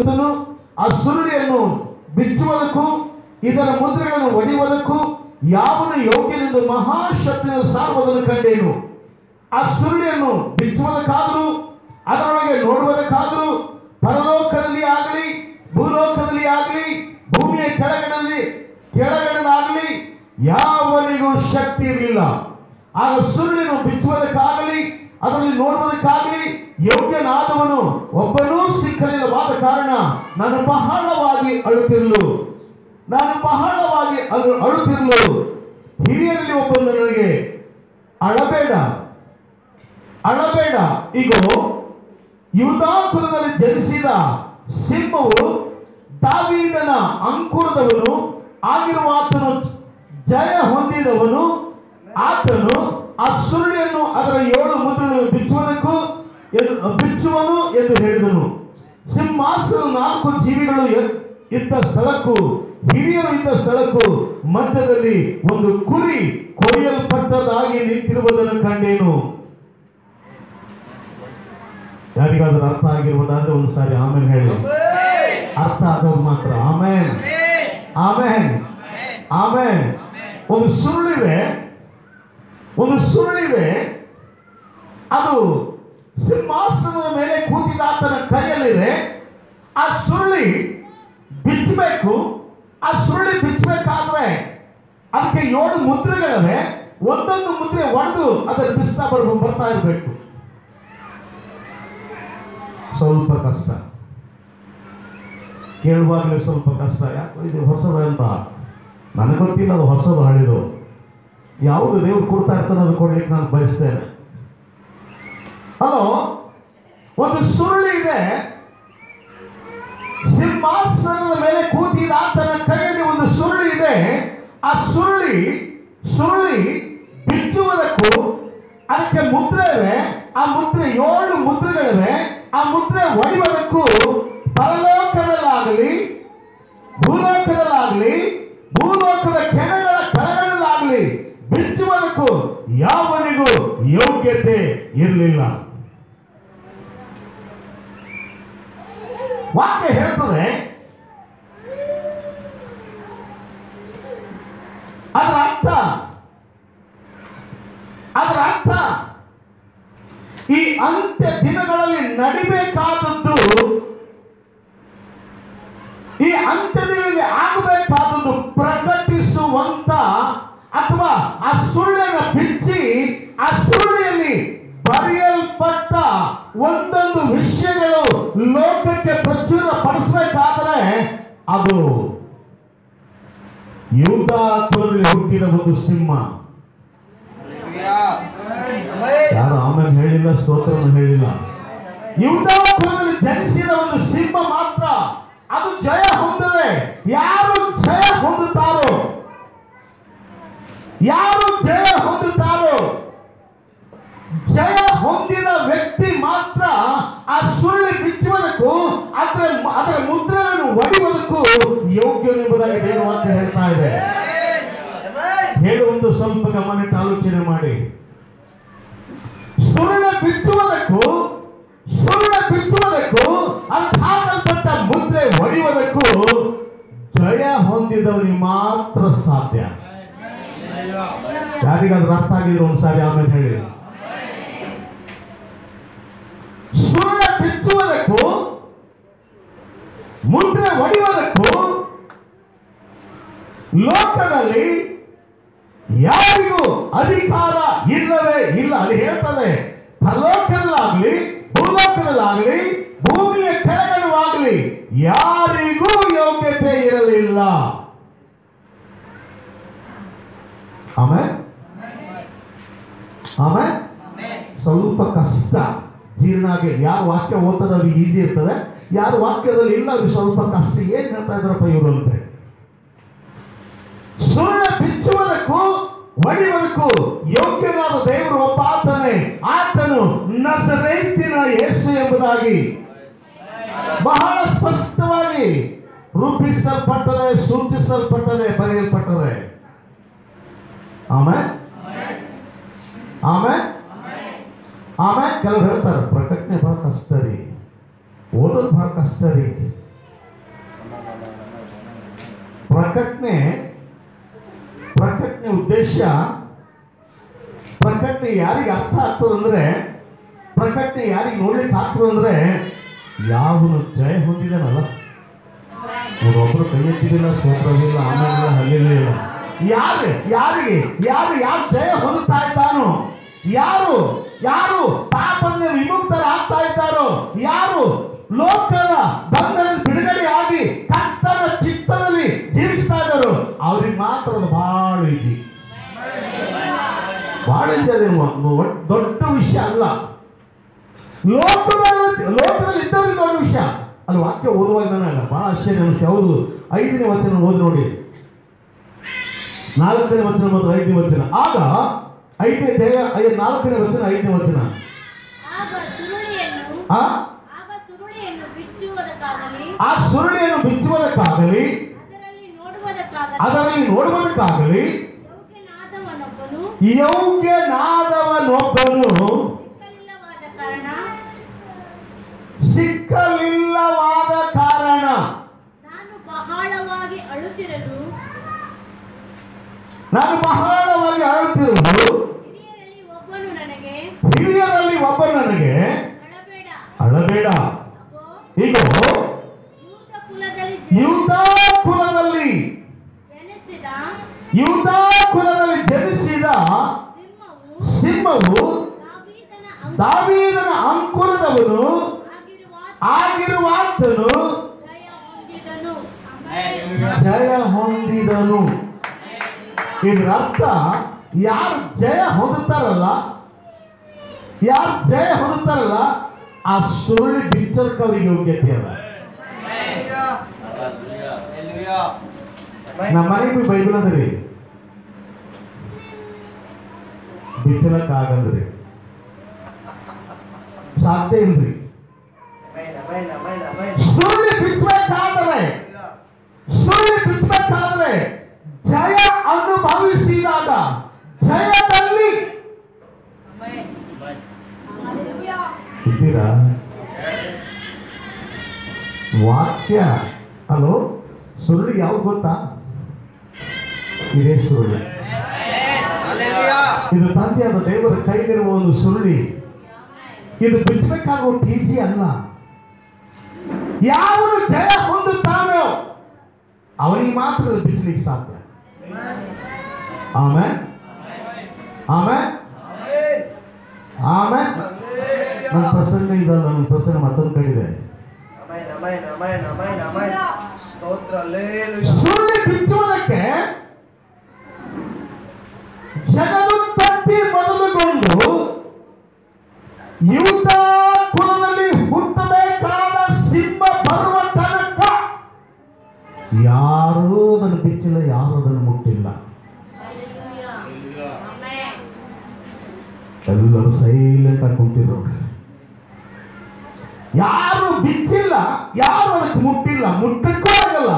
ಹೇಳುತ್ತನು ಆ ಸುರುಳಿಯನ್ನು ಬಿಚ್ಚುವುದಕ್ಕೂ ಇದರ ಮುದ್ರೆಗಳನ್ನು ಒಡೆಯುವುದಕ್ಕೂ ಯಾವನು ಯೋಗ್ಯನೆಂದು ಮಹಾಶಕ್ತಿಯ ಸಾರುವುದನ್ನು ಕಂಡೇನು ಆ ಸುರುಳಿಯನ್ನು ಬಿಚ್ಚುವುದಕ್ಕಾದರೂ ಅದರೊಳಗೆ ನೋಡುವುದಕ್ಕಾದರೂ ಪರಲೋಕದಲ್ಲಿ ಆಗಲಿ ಭೂಲೋಕದಲ್ಲಿ ಆಗಲಿ ಭೂಮಿಯ ಕೆಳಗಡೆಯಲ್ಲಿ ಕೆಳಗಡೆನಾಗಲಿ ಯಾವನಿಗೂ ಶಕ್ತಿ ಇರಲಿಲ್ಲ ಆಗ ಸುರುಳಿಯನ್ನು ಬಿಚ್ಚುವುದಕ್ಕಾಗಲಿ ಅದರಲ್ಲಿ ನೋಡುವುದಕ್ಕಾಗಲಿ ಯೋಗ್ಯನಾದವನು ಒಬ್ಬನೂ ಸಿಕ್ಕಲಿಲ್ಲವಾದ ಕಾರಣ ನಾನು ಬಹಳವಾಗಿ ಅಳುತ್ತಿರಲು ನಾನು ಬಹಳವಾಗಿ ಅಳು ಅಳುತ್ತಿರಲು ಹಿರಿಯರಲ್ಲಿ ಒಬ್ಬನು ನನಗೆ ಅಳಬೇಡ ಅಳಬೇಡ ಈಗ ಯುಧಾಕುಲದಲ್ಲಿ ಜನಿಸಿದ ಸಿಂಹವು ದಾವೀದನ ಅಂಕುರದವನು ಆಗಿರುವ ಆತನು ಜಯ ಹೊಂದಿದವನು ಆತನು ಆ ಸುರುಳಿಯನ್ನು ಅದರ ಏಳು ಮುದ್ರೆಗಳನ್ನು ಬಿಚ್ಚುವುದಕ್ಕೂ ಎಂದು ಬಿಚ್ಚುವನು ಎಂದು ಹೇಳಿದನು ಸಿಂಹಾಸನ ನಾಲ್ಕು ಜೀವಿಗಳು ಎ- ಇದ್ದ ಸ್ಥಳಕ್ಕೂ ಹಿರಿಯರು ಇದ್ದ ಸ್ಥಳಕ್ಕೂ ಮಧ್ಯದಲ್ಲಿ ಒಂದು ಕುರಿ ಕೊಯ್ಯಲ್ಪಟ್ಟದಾಗಿ ನಿಂತಿರುವುದನ್ನು ಕಂಡೇನು ಯಾರಿಗಾದ್ರೂ ಅರ್ಥ ಆಗಿರುವುದಾದ್ರೆ ಒಂದು ಸಾರಿ ಆಮೇಲೆ ಹೇಳಿ ಅರ್ಥ ಆದವ್ರು ಮಾತ್ರ ಆಮೇನ್ ಆಮೇನ್ ಆಮೇನ್ ಒಂದು ಸುರುಳಿದೆ ಒಂದು ಸುರುಳಿದೆ ಅದು ಸಿಂಹಾಸನದ ಮೇಲೆ ಕೂತಿದ ಆತನ ಕೈಯಲ್ಲಿದೆ ಆ ಸುರುಳಿ ಬಿಚ್ಚಬೇಕು ಆ ಸುರುಳಿ ಬಿಚ್ಚಬೇಕಾದ್ರೆ ಅದಕ್ಕೆ ಏಳು ಮುದ್ರೆಗಳಿವೆ ಒಂದೊಂದು ಮುದ್ರೆ ಒಡೆದು ಅದರ ಬಿಸ್ತಾ ಬರ್ಬೋದು ಬರ್ತಾ ಇರಬೇಕು ಸ್ವಲ್ಪ ಕಷ್ಟ ಕೇಳುವಾಗಲೇ ಸ್ವಲ್ಪ ಕಷ್ಟ ಯಾಕೆ ಇದು ಹೊಸದು ಅಂತ ನನಗೆ ಗೊತ್ತಿಲ್ಲ ಅದು ಹೊಸದು ಹಳಿದು ಯಾವುದು ದೇವ್ರು ಕೊಡ್ತಾ ಇರ್ತಾನೆ ಅದು ಕೊಡ್ಲಿಕ್ಕೆ ನಾನು ಬಯಸ್ತೇನೆ ಹಲೋ ಒಂದು ಸುರುಳಿ ಇದೆ ಸಿಂಹಾಸನದ ಮೇಲೆ ಕೂತಿದ ಆತನ ಕೈಯಲ್ಲಿ ಒಂದು ಸುರುಳಿ ಇದೆ ಆ ಸುರುಳಿ ಸುರುಳಿ ಬಿಚ್ಚುವುದಕ್ಕೂ ಅದಕ್ಕೆ ಮುದ್ರೆ ಇವೆ ಆ ಮುದ್ರೆ ಏಳು ಮುದ್ರೆಗಳಿವೆ ಆ ಮುದ್ರೆ ಒಡೆಯುವುದಕ್ಕೂ ಪರಲೋಕದಲ್ಲಾಗಲಿ ಭೂಲೋಕದಲ್ಲಾಗಲಿ ಭೂಲೋಕದ ಕೆಳಗಳ ಕೆಳಗಳಲ್ಲಾಗಲಿ ಬಿಚ್ಚುವುದಕ್ಕೂ ಯಾವನಿಗೂ ಯೋಗ್ಯತೆ ಇರಲಿಲ್ಲ ವಾಕ್ಯ ಹೇಳ್ತದೆ ಅದರ ಅರ್ಥ ಅದರ ಅರ್ಥ ಈ ಅಂತ್ಯ ದಿನಗಳಲ್ಲಿ ನಡಿಬೇಕಾದದ್ದು ಈ ಅಂತ್ಯದಲ್ಲಿ ಆಗಬೇಕಾದದ್ದು ಪ್ರಕಟಿಸುವಂತ ಅಥವಾ ಆ ಸುಳ್ಳನ್ನು ಬಿಚ್ಚಿ ಆ ಸುಳ್ಳಿಯಲ್ಲಿ ಬರೆಯಲ್ಪಟ್ಟ ಒಂದೊಂದು ವಿಷಯಗಳು ಲೋಕಕ್ಕೆ ಪ್ರಚುರ ಪಡಿಸಬೇಕಾದ್ರೆ ಅದು ಯೂದ ಕುಲದಲ್ಲಿ ಹುಟ್ಟಿದ ಒಂದು ಸಿಂಹ ಯಾರು ಆಮೇಲೆ ಹೇಳಿಲ್ಲ ಸ್ತೋತ್ರವನ್ನು ಹೇಳಿಲ್ಲ ಯೂದ ಕುಲದಲ್ಲಿ ಜನಿಸಿದ ಒಂದು ಸಿಂಹ ಮಾತ್ರ ಅದು ಜಯ ಹೊಂದದೆ ಯಾರು ಜಯ ಹೊಂದುತ್ತಾರೋ ಯಾರು ಜಯ ಹೊಂದುತ್ತಾರೋ ಜಯ ಹೊಂದಿದ ವ್ಯಕ್ತಿ ಮಾತ್ರ ಆ ಸುಳ್ಳು ಬಿಚ್ಚುವುದಕ್ಕೂ ಅದರ ಅದರ ಮುದ್ರೆಯನ್ನು ಒಡೆಯುವುದಕ್ಕೂ ಯೋಗ್ಯನೆಂಬುದಾಗಿ ಏನು ಅಂತ ಹೇಳ್ತಾ ಇದೆ ಹೇಳುವಂದು ಸ್ವಲ್ಪ ಗಮನಿಟ್ಟು ಆಲೋಚನೆ ಮಾಡಿ ಸುಳ್ಳ ಬಿಚ್ಚುವುದಕ್ಕೂ ಸುಳ್ಳ ಬಿಚ್ಚುವುದಕ್ಕೂ ಅಲ್ಲಿ ಹಾಕಲ್ಪಟ್ಟ ಮುದ್ರೆ ಒಡೆಯುವುದಕ್ಕೂ ಜಯ ಹೊಂದಿದವನಿಗೆ ಮಾತ್ರ ಸಾಧ್ಯ ಯಾರಿಗಾದ್ರೂ ಅರ್ಥ ಆಗಿದ್ರು ಒಂದ್ಸಾರಿ ಆಮೇಲೆ ಹೇಳಿ ಸುಳ್ಳ ಬಿಚ್ಚುವುದಕ್ಕೂ ಮುದ್ರೆ ಒಡೆಯುವುದಕ್ಕೂ ಲೋಕದಲ್ಲಿ ಯಾರಿಗೂ ಅಧಿಕಾರ ಇಲ್ಲವೇ ಇಲ್ಲ ಅಲ್ಲಿ ಹೇಳ್ತದೆ ಪರಲೋಕದಲ್ಲಾಗ್ಲಿ ಭೂಲೋಕದಲ್ಲಾಗ್ಲಿ ಭೂಮಿಯ ಕೆಳಗಡೆ ಆಗಲಿ ಯಾರಿಗೂ ಯೋಗ್ಯತೆ ಇರಲಿಲ್ಲ ಆಮೇಲೆ ಆಮೇಲೆ ಸ್ವಲ್ಪ ಕಷ್ಟ ಜೀರ್ಣ ಆಗಿ ಯಾರು ವಾಕ್ಯ ಓದ್ತಾರೆ ಅವ್ರಿಗೆ ಈಸಿ ಇರ್ತದೆ ಯಾರು ವಾಕ್ಯದಲ್ಲಿ ಇಲ್ಲ ಅವ್ರಿಗೆ ಸ್ವಲ್ಪ ಕಷ್ಟ ಏನ್ ಹೇಳ್ತಾ ಇದ್ರಪ್ಪ ಇವರು ಅಂತ ಸುಳ್ಳ ಬಿಚ್ಚುವುದಕ್ಕೂ ಒಡೆಯುವುದಕ್ಕೂ ಯೋಗ್ಯನಾದ ದೇವರು ಒಬ್ಬ ಆತನೇ ಆತನು ನಸರೇತಿನ ಯೇಸು ಎಂಬುದಾಗಿ ಬಹಳ ಸ್ಪಷ್ಟವಾಗಿ ರೂಪಿಸಲ್ಪಟ್ಟದೆ ಸೂಚಿಸಲ್ಪಟ್ಟದೆ ಬರೆಯಲ್ಪಟ್ಟದೆ ಆಮೇಲೆ ಆಮೇಲೆ ಆಮೇಲೆ ಕೆಲವ್ರು ಹೇಳ್ತಾರೆ ಪ್ರಕಟಣೆ ಬಹಳ ಕಷ್ಟ ರೀ ಓದೋದು ಬಹಳ ಕಷ್ಟ ರೀ ಪ್ರಕಟಣೆ ಪ್ರಕಟಣೆ ಉದ್ದೇಶ ಪ್ರಕಟಣೆ ಯಾರಿಗೆ ಅರ್ಥ ಆಗ್ತದಂದ್ರೆ ಪ್ರಕಟಣೆ ಯಾರಿಗೆ ನೋಡ್ಲಿಕ್ಕೆ ಆಗ್ತದಂದ್ರೆ ಯಾವನು ಜಯ ಹೊಂದಿದಾನಲ್ಲ ಒಬ್ಬರು ಕೈ ಎತ್ತಿದಿಲ್ಲ ಸೋತ್ರವಿಲ್ಲ ಆಮೇಲೆ ಹಲ್ಲಿಲ್ಲ ಯಾರು ಯಾರಿಗೆ ಯಾರು ಯಾರು ಜಯ ಹೊಂದುತ್ತಾ ಇದ್ದಾನೋ ಯಾರು ಯಾರು ಪಾಪದಿಂದ ವಿಮುಕ್ತರಾಗ್ತಾ ಇದ್ದಾರೋ ಯಾರು ಲೋಕದ ಬಂಧನ ಬಿಡುಗಡೆಯಾಗಿ ಕರ್ತನ ಚಿತ್ತದಲ್ಲಿ ಜೀವಿಸ್ತಾ ಇದ್ದಾರೋ ಅವ್ರಿಗೆ ಮಾತ್ರ ಅದು ಬಹಳ ಈಜಿ ಬಹಳ ಈಜಿ ಅದೇನು ಒ- ದೊಡ್ಡ ವಿಷಯ ಅಲ್ಲ ಲೋಕದಲ್ಲಿ ಲೋಕದಲ್ಲಿ ಇದ್ದವ್ರಿಗೆ ದೊಡ್ಡ ವಿಷಯ ಅಲ್ಲಿ ವಾಕ್ಯ ಓದುವಾಗ ನನಗೆ ಬಹಳ ಆಶ್ಚರ್ಯ ಅನಿಸ್ತು ಹೌದು ಐದನೇ ವಚನ ಓದಿ ನೋಡಿ ನಾಲ್ಕನೇ ವಚನ ಮತ್ತು ಐದನೇ ವಚನ ಆಗ ಐದನೇ ದೇಹ ಐದು ನಾಲ್ಕನೇ ವಚನ ಐದನೇ ವಚನ ಆಗ ಸುರುಳಿಯನ್ನು ಆ ಆಗ ಸುರುಳಿಯನ್ನು ಬಿಚ್ಚುವುದಕ್ಕಾಗಲಿ ಆ ಸುರುಳಿಯನ್ನು ಬಿಚ್ಚುವುದಕ್ಕಾಗಲಿ ಅದರಲ್ಲಿ ನೋಡುವುದಕ್ಕಾಗಲಿ ಅದರಲ್ಲಿ ನೋಡುವುದಕ್ಕಾಗಲಿ ಯೋಗ್ಯನಾದವನೊಬ್ಬನು ಯೋಗ್ಯನಾದವನೊಬ್ಬನು ಸಿಕ್ಕಲಿಲ್ಲವಾದ ಕಾರಣ ಸಿಕ್ಕಲಿಲ್ಲವಾದ ಕಾರಣ ನಾನು ಬಹಳವಾಗಿ ಅಳುತ್ತಿರಲು ನಾನು ಬಹಳವಾಗಿ ಅಳುತ್ತಿರುವುದು ಹಿರಿಯರಲ್ಲಿ ಒಬ್ಬನು ನನಗೆ ಹಿರಿಯರಲ್ಲಿ ಒಬ್ಬ ನನಗೆ ಅಳಬೇಡ ಅಳಬೇಡ ಅಗೋ, ಈಗ ಯೂದ ಕುಲದಲ್ಲಿ ಜ- ಯೂದ ಕುಲದಲ್ಲಿ ಜನಿಸಿದ ಯೂದ ಕುಲದಲ್ಲಿ ಜನಿಸಿದ ಸಿಂಹವು ಸಿಂಹವು ದಾವೀದನ ಅಂಕ ದಾವೀದನ ಅಂಕುರದವನು ಆಗಿರುವ ಆಗಿರುವಾತನು ಜಯ ಹೊಂದಿದನು ಜಯ ಹೊಂದಿದನು ಇದರ ಅರ್ಥ ಯಾರು ಜಯ ಹೊಂದುತ್ತಾರಲ್ಲ ಯಾರು ಜಯ ಹೊಂದುತ್ತಾರಲ್ಲ ಆ ಸುರುಳಿ ಬಿಚ್ಚರ್ಕ ಅವರಿಗೆ ಯೋಗ್ಯತೆ ಅಲ್ಲ ನಮ್ಮ ಮನೆಗೆ ಬೈಬಲ್ ಅದರಿ ಬಿಚ್ಚಲಕ್ಕಾಗಲ್ರಿ ಸಾಧ್ಯ ಇಲ್ರಿ ಸುರುಳಿ ಬಿಚ್ಚಬೇಕಾದ್ರೆ ಸುರುಳಿ ಬಿಚ್ಚಬೇಕಾದ್ರೆ ಜಯ ಅನುಭವಿಸಿದಾಗ ಜಯದಲ್ಲಿ ಇದ್ದೀರಾ ವಾಕ್ಯ ಹಲೋ ಸುರುಳಿ ಯಾವ್ದು ಗೊತ್ತಾ ಇದೇ ಸುರುಳಿ ಇದು ತಂದೆಯಾದ ದೇವರ ಕೈಲಿರುವ ಒಂದು ಸುರುಳಿ ಇದು ಬಿಚ್ಚಬೇಕಾಗುವ ಈಸಿ ಅಲ್ಲ ಯಾವನು ಜಯ ಹೊಂದುತ್ತಾನೋ ಅವನಿಗೆ ಮಾತ್ರ ಇದು ಬಿಚ್ಚಲಿಕ್ಕೆ ಸಾಧ್ಯ ಆಮೇಲೆ ಆಮೇಲೆ ಆಮೇಲೆ ನನ್ನ ಪ್ರಸಂಗ ಇದಲ್ಲ ನನ್ನ ಪ್ರಸಂಗ ಮತ್ತೊಂದು ಕಡೆ ಸ್ತೋತ್ರ ಸುಳ್ಳಿ ಬಿಚ್ಚುವುದಕ್ಕೆ ಜಗದುತ್ಪತ್ತಿ ಮೊದಲುಗೊಂಡು ಯೂತ ಕುಲದಲ್ಲಿ ಹುಟ್ಟಬೇಕಾದ ಸಿಂಹ ಬರುವ ತನಕ ಯಾರೂ ಅದನ್ನು ಬಿಚ್ಚಿಲ್ಲ ಯಾರೂ ಅದನ್ನು ಮುಟ್ಟಿಲ್ಲ ಎಲ್ಲರೂ ಸೈಲೆಂಟ್ ಆಗಿ ಕುಂತಿದ್ರು ಯಾರು ಬಿಚ್ಚಿಲ್ಲ ಯಾರು ಅದಕ್ಕೆ ಮುಟ್ಟಿಲ್ಲ ಮುಟ್ಟಕ್ಕೂ ಆಗಲ್ಲ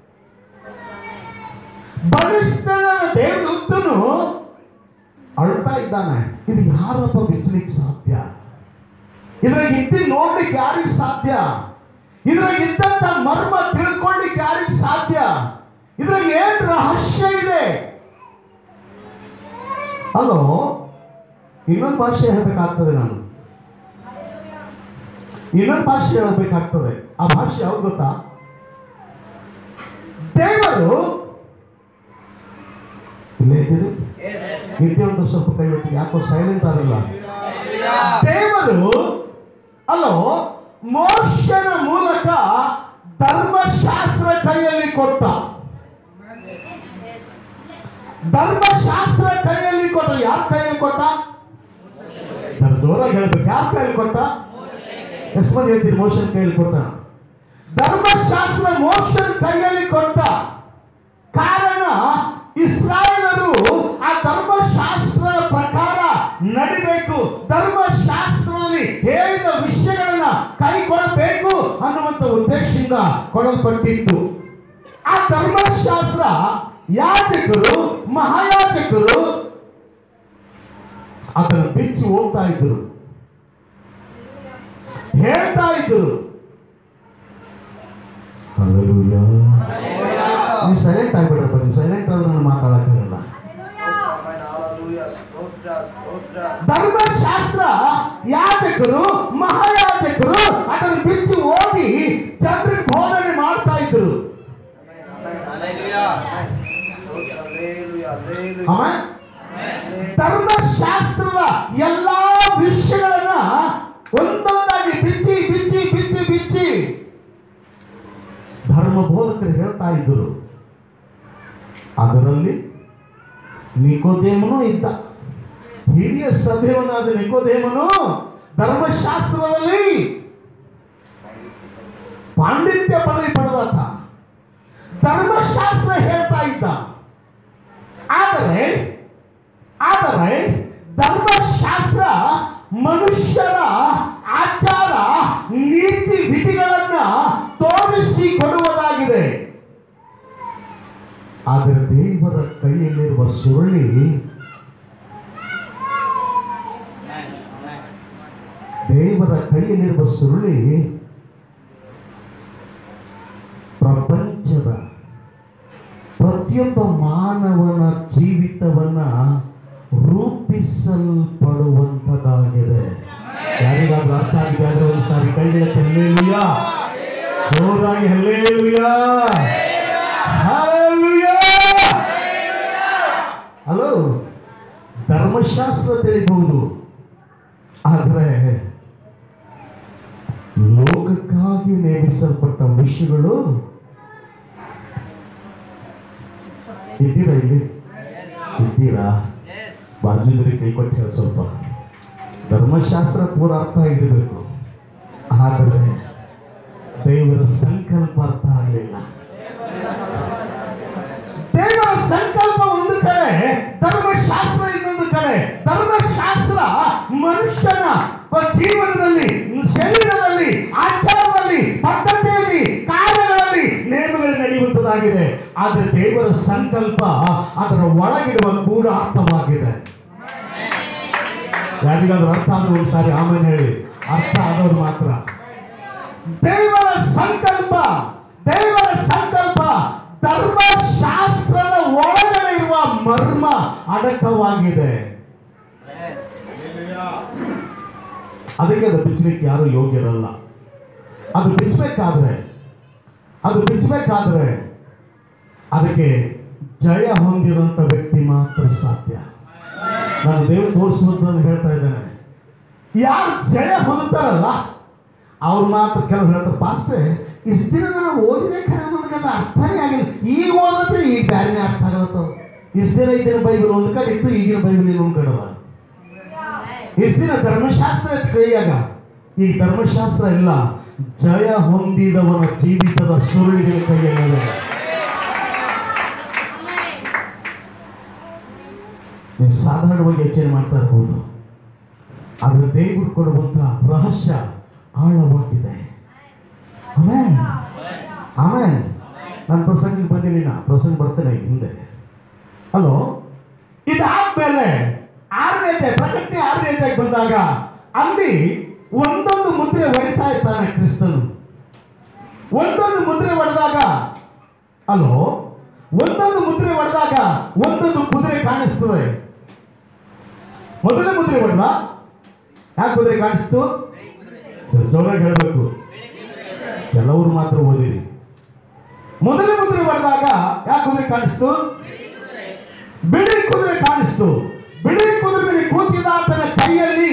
ಬಲಿಷ್ಠನ ದೇವದೂತನು ಅಳ್ತಾ ಇದ್ದಾನೆ ಇದು ಯಾರಪ್ಪ ಬಿಚ್ಚಲಿಕ್ಕೆ ಸಾಧ್ಯ ಇದ್ರಾಗ ಇದ್ದಿ ನೋಡ್ಲಿಕ್ಕೆ ಯಾರಿಗೆ ಸಾಧ್ಯ ಇದ್ರಾಗ ಇದ್ದಂತ ಮರ್ಮ ತಿಳ್ಕೊಳ್ಳಿಕ್ಕೆ ಯಾರಿಗೆ ಸಾಧ್ಯ ಇದ್ರಾಗ ಏನ್ ರಹಸ್ಯ ಇದೆ ಹಲೋ ಇನ್ನೊಂದು ಭಾಷೆ ಹೇಳ್ಬೇಕಾಗ್ತದೆ ನಾನು ಇನ್ನೊಂದು ಭಾಷೆ ಹೇಳಬೇಕಾಗ್ತದೆ ಆ ಭಾಷೆ ಯಾವ್ದು ಗೊತ್ತಾ ದೇವರು ಇಲ್ಲೇ ಇದ್ದೀರಿ ನಿತ್ಯ ಒಂದು ಸ್ವಲ್ಪ ಕೈ ಹೊತ್ತಿ ಯಾಕೋ ಸೈಲೆಂಟ್ ಆಗಲ್ಲ ದೇವರು ಅಲ್ಲೋ ಮೋಶನ ಮೂಲಕ ಧರ್ಮಶಾಸ್ತ್ರ ಕೈಯಲ್ಲಿ ಕೊಟ್ಟ ಧರ್ಮಶಾಸ್ತ್ರ ಕೈಯಲ್ಲಿ ಕೊಟ್ಟ ಯಾರ ಕೈಯಲ್ಲಿ ಕೊಟ್ಟ ನಾನು ಜೋರಾಗಿ ಹೇಳ್ಬೇಕು ಯಾರ ಕೈಯಲ್ಲಿ ಕೊಟ್ಟ ಎಷ್ಟು ಮಂದಿ ಹೇಳ್ತೀರಿ ಮೋಶನ್ ಕೈಯಲ್ಲಿ ಕೊಟ್ಟ ಧರ್ಮಶಾಸ್ತ್ರ ಮೋಶನ್ ಕೈಯಲ್ಲಿ ಕೊಟ್ಟ ಕಾರಣ ಇಸ್ರಾಯೇಲರು ಆ ಧರ್ಮಶಾಸ್ತ್ರದ ಪ್ರಕಾರ ನಡಿಬೇಕು ಧರ್ಮಶಾಸ್ತ್ರದಲ್ಲಿ ಹೇಳಿದ ವಿಷಯಗಳನ್ನ ಕೈಗೊಳ್ಳಬೇಕು ಅನ್ನುವಂತ ಉದ್ದೇಶದಿಂದ ಕೊಡಲ್ಪಟ್ಟಿತ್ತು ಆ ಧರ್ಮಶಾಸ್ತ್ರ ಯಾಜಕರು ಮಹಾಯಾಜಕರು ಅದನ್ನು ಬಿಚ್ಚಿ ಹೋಗ್ತಾ ಇದ್ರು ಹೇಳ್ತಾ ಇದ್ರು Hallelujah. ನೀವು ಸೈಲೆಂಟ್ ಆಗ್ಬಿಡ್ರಪ್ಪ ನೀವು ಸೈಲೆಂಟ್ ಆದ್ರೆ ನಾನು ಮಾತಾಡಕ್ಕಾಗಲ್ಲ ಆಮೆನ್ ಹಾಲೆಲೂಯಾ ಸ್ತೋತ್ರ ಸ್ತೋತ್ರ ಧರ್ಮಶಾಸ್ತ್ರ ಯಾಜಕರು ಮಹಾಯಾಜಕರು ಅದನ್ನು ಬಿಚ್ಚಿ ಓದಿ ಜನರಿಗೆ ಬೋಧನೆ ಮಾಡ್ತಾ ಇದ್ರು ಆಮೆನ್ ಹಾಲೆಲೂಯಾ ಸ್ತೋತ್ರ ಹಾಲೆಲೂಯಾ ಹಾಲೆಲೂಯಾ ಆಮೇಲೆ ಧರ್ಮಶಾಸ್ತ್ರದ ಎಲ್ಲಾ ವಿಷಯಗಳನ್ನ ಒಂದೊಂದಾಗಿ ಬಿಚ್ಚಿ ಬಿಚ್ಚಿ ಬಿಚ್ಚಿ ಬಿಚ್ಚಿ ಧರ್ಮ ಬೋಧಕರು ಹೇಳ್ತಾ ಇದ್ದರು ಅದರಲ್ಲಿ ನಿಕೋದೇಮನು ಇದ್ದ ಹಿರಿಯ ಸಭೆಯವನಾದ ನಿಕೋದೇಮನು ಧರ್ಮಶಾಸ್ತ್ರದಲ್ಲಿ ಪಾಂಡಿತ್ಯ ಪದವಿ ಪಡೆದಾತ ಧರ್ಮಶಾಸ್ತ್ರ ಹೇಳ್ತಾ ಇದ್ದ ಆದರೆ ಆದರೆ ಧರ್ಮಶಾಸ್ತ್ರ ಮನುಷ್ಯರ ಆಚಾರ ನೀತಿ ವಿಧಿಗಳನ್ನ ತೋರಿಸಿ ಕೊಡುವುದಾಗಿದೆ ಆದರೆ ದೇವರ ಕೈಯಲ್ಲಿರುವ ಸುರುಳಿ ದೇವರ ಕೈಯಲ್ಲಿರುವ ಸುರುಳಿ ಪ್ರಪಂಚದ ಪ್ರತಿಯೊಬ್ಬ ಮಾನವನ ಜೀವಿತವನ್ನ ರೂಪಿಸಲ್ಪಡುವಂತದಾಗಿದೆ ಯಾರಿಗಾದ್ರೂ ಅರ್ಥ ಆಗಿದೆ ಆದ್ರೆ ಒಂದು ಸಾರಿ ಕೈಗೆ ಹಲ್ಲೇಲುಯ ಜೋರಾಗಿ ಹಲ್ಲೇಲುಯ ಹಲ್ಲೇಲುಯ ಹಲೋ ಧರ್ಮಶಾಸ್ತ್ರ ತಿಳಿಬಹುದು ಆದರೆ ಲೋಕಕ್ಕಾಗಿ ನೇಮಿಸಲ್ಪಟ್ಟ ವಿಷಯಗಳು ಇದ್ದೀರಾ ಇಲ್ಲಿ ಇದ್ದೀರಾ ಬಾಜುದ್ರಿ ಕೈ ಕೊಟ್ಟು ಹೇಳಿ ಸ್ವಲ್ಪ ಧರ್ಮಶಾಸ್ತ್ರ ಪೂರ ಅರ್ಥ ಆಗಿರಬೇಕು ಆದರೆ ದೇವರ ಸಂಕಲ್ಪ ಅರ್ಥ ಆಗಲಿಲ್ಲ ದೇವರ ಸಂಕಲ್ಪ ಒಂದು ಕಡೆ ಧರ್ಮಶಾಸ್ತ್ರ ಇನ್ನೊಂದು ಕಡೆ ಧರ್ಮಶಾಸ್ತ್ರ ಮನುಷ್ಯನ ಜೀವನದಲ್ಲಿ ಶರೀರದಲ್ಲಿ ಆಚಾರದಲ್ಲಿ ಪದ್ಧತಿಯಲ್ಲಿ ಕಾರ್ಯಗಳಲ್ಲಿ ನೇಮಗಳು ನಡೆಯುವಂತದಾಗಿದೆ ಆದರೆ ದೇವರ ಸಂಕಲ್ಪ ಅದರ ಒಳಗಿರುವ ಕೂಡ ಅರ್ಥವಾಗಿದೆ ಯಾರಿಗಾದ್ರೂ ಅರ್ಥ ಆದ್ರೆ ಒಂದು ಸಾರಿ ಆಮೇಲೆ ಹೇಳಿ ಅರ್ಥ ಆದವ್ರು ಮಾತ್ರ ದೇವರ ಸಂಕಲ್ಪ ದೇವರ ಸಂಕಲ್ಪ ಧರ್ಮಶಾಸ್ತ್ರದ ಒಳಗಡೆ ಇರುವ ಮರ್ಮ ಅಡಕವಾಗಿದೆ ಅದಕ್ಕೆ ಅದು ಬಿಚ್ಚಲಿಕ್ಕೆ ಯಾರು ಯೋಗ್ಯರಲ್ಲ ಅದು ಬಿಚ್ಚಬೇಕಾದ್ರೆ ಅದು ಬಿಚ್ಚಬೇಕಾದ್ರೆ ಅದಕ್ಕೆ ಜಯ ಹೊಂದಿರುವಂತ ವ್ಯಕ್ತಿ ಮಾತ್ರ ಸಾಧ್ಯ ನಾನು ದೇವರು ತೋರಿಸುವುದನ್ನು ಹೇಳ್ತಾ ಇದ್ದೇನೆ ಯಾರು ಜಯ ಹೊಂದುತ್ತಾರಲ್ಲ ಅವ್ರು ಮಾತ್ರ ಕೆಲವರು ಹೇಳ್ತಾರೆ ಪಾಸ್ಟ್ರೆ ಇಷ್ಟು ದಿನ ನಾನು ಓದಿದೆ ಖರೆ ನನಗೆ ಅದು ಅರ್ಥನೇ ಆಗಿಲ್ಲ ಈಗ ಓದಿದ್ರೆ ಈಗ ಬ್ಯಾರಿನೇ ಅರ್ಥ ಆಗತ್ತ ಇಷ್ಟು ದಿನ ಇದ್ದಿನ ಬೈಬಲ್ ಒಂದು ಕಡೆ ಇತ್ತು ಈಗಿನ ಬೈಬಲ್ ಇನ್ನೊಂದು ಕಡೆ ಅದ ಇಷ್ಟು ದಿನ ಧರ್ಮಶಾಸ್ತ್ರ ಇತ್ತು ಕೈಯಾಗ ಈ ಧರ್ಮಶಾಸ್ತ್ರ ಇಲ್ಲ ಜಯ ಹೊಂದಿದವನ ಜೀವಿತದ ಸುರುಳಿಗಳ ಕೈಯಲ್ಲಿದೆ ನೀವು ಸಾಧಾರಣವಾಗಿ ಯೋಚನೆ ಮಾಡ್ತಾ ಇರ್ಬೋದು ಆದರೆ ದೇವರು ಕೊಡುವಂತ ರಹಸ್ಯ ಆಳವಾಗಿದೆ ಆಮೇಲೆ ಆಮೇಲೆ ನನ್ನ ಪ್ರಸಂಗಕ್ಕೆ ಬಂದಿಲ್ಲ ಪ್ರಸಂಗ ಬರ್ತೇನೆ ಈಗ ಹಿಂದೆ ಹಲೋ ಇದಾದ್ಮೇಲೆ ಆರನೇ ಅಧ್ಯಾಯ ಪ್ರಕಟಣೆ ಆರನೇ ಅಧ್ಯಾಯಕ್ಕೆ ಬಂದಾಗ ಅಲ್ಲಿ ಒಂದೊಂದು ಮುದ್ರೆ ಹೊಡಿತಾ ಇರ್ತಾನೆ ಕ್ರಿಸ್ತನು ಒಂದೊಂದು ಮುದ್ರೆ ಹೊಡೆದಾಗ ಹಲೋ ಒಂದೊಂದು ಮುದ್ರೆ ಹೊಡೆದಾಗ ಒಂದೊಂದು ಕುದುರೆ ಕಾಣಿಸ್ತದೆ ಮೊದಲನೇ ಮುದ್ರೆ ಹೊಡೆದ ಯಾಕೆ ಕುದುರೆ ಕಾಣಿಸ್ತು ಜೋರಾಗಿ ಹೇಳಬೇಕು ಕೆಲವರು ಮಾತ್ರ ಓದಿರಿ ಮೊದಲನೇ ಮುದ್ರೆ ಹೊಡೆದಾಗ ಯಾಕೆ ಕುದುರೆ ಕಾಣಿಸ್ತು ಬಿಳಿ ಕುದುರೆ ಕಾಣಿಸ್ತು ಬಿಳಿ ಕುದುರೆ ಮೇಲೆ ಕೂತಿದ ಆತನ ಕೈಯಲ್ಲಿ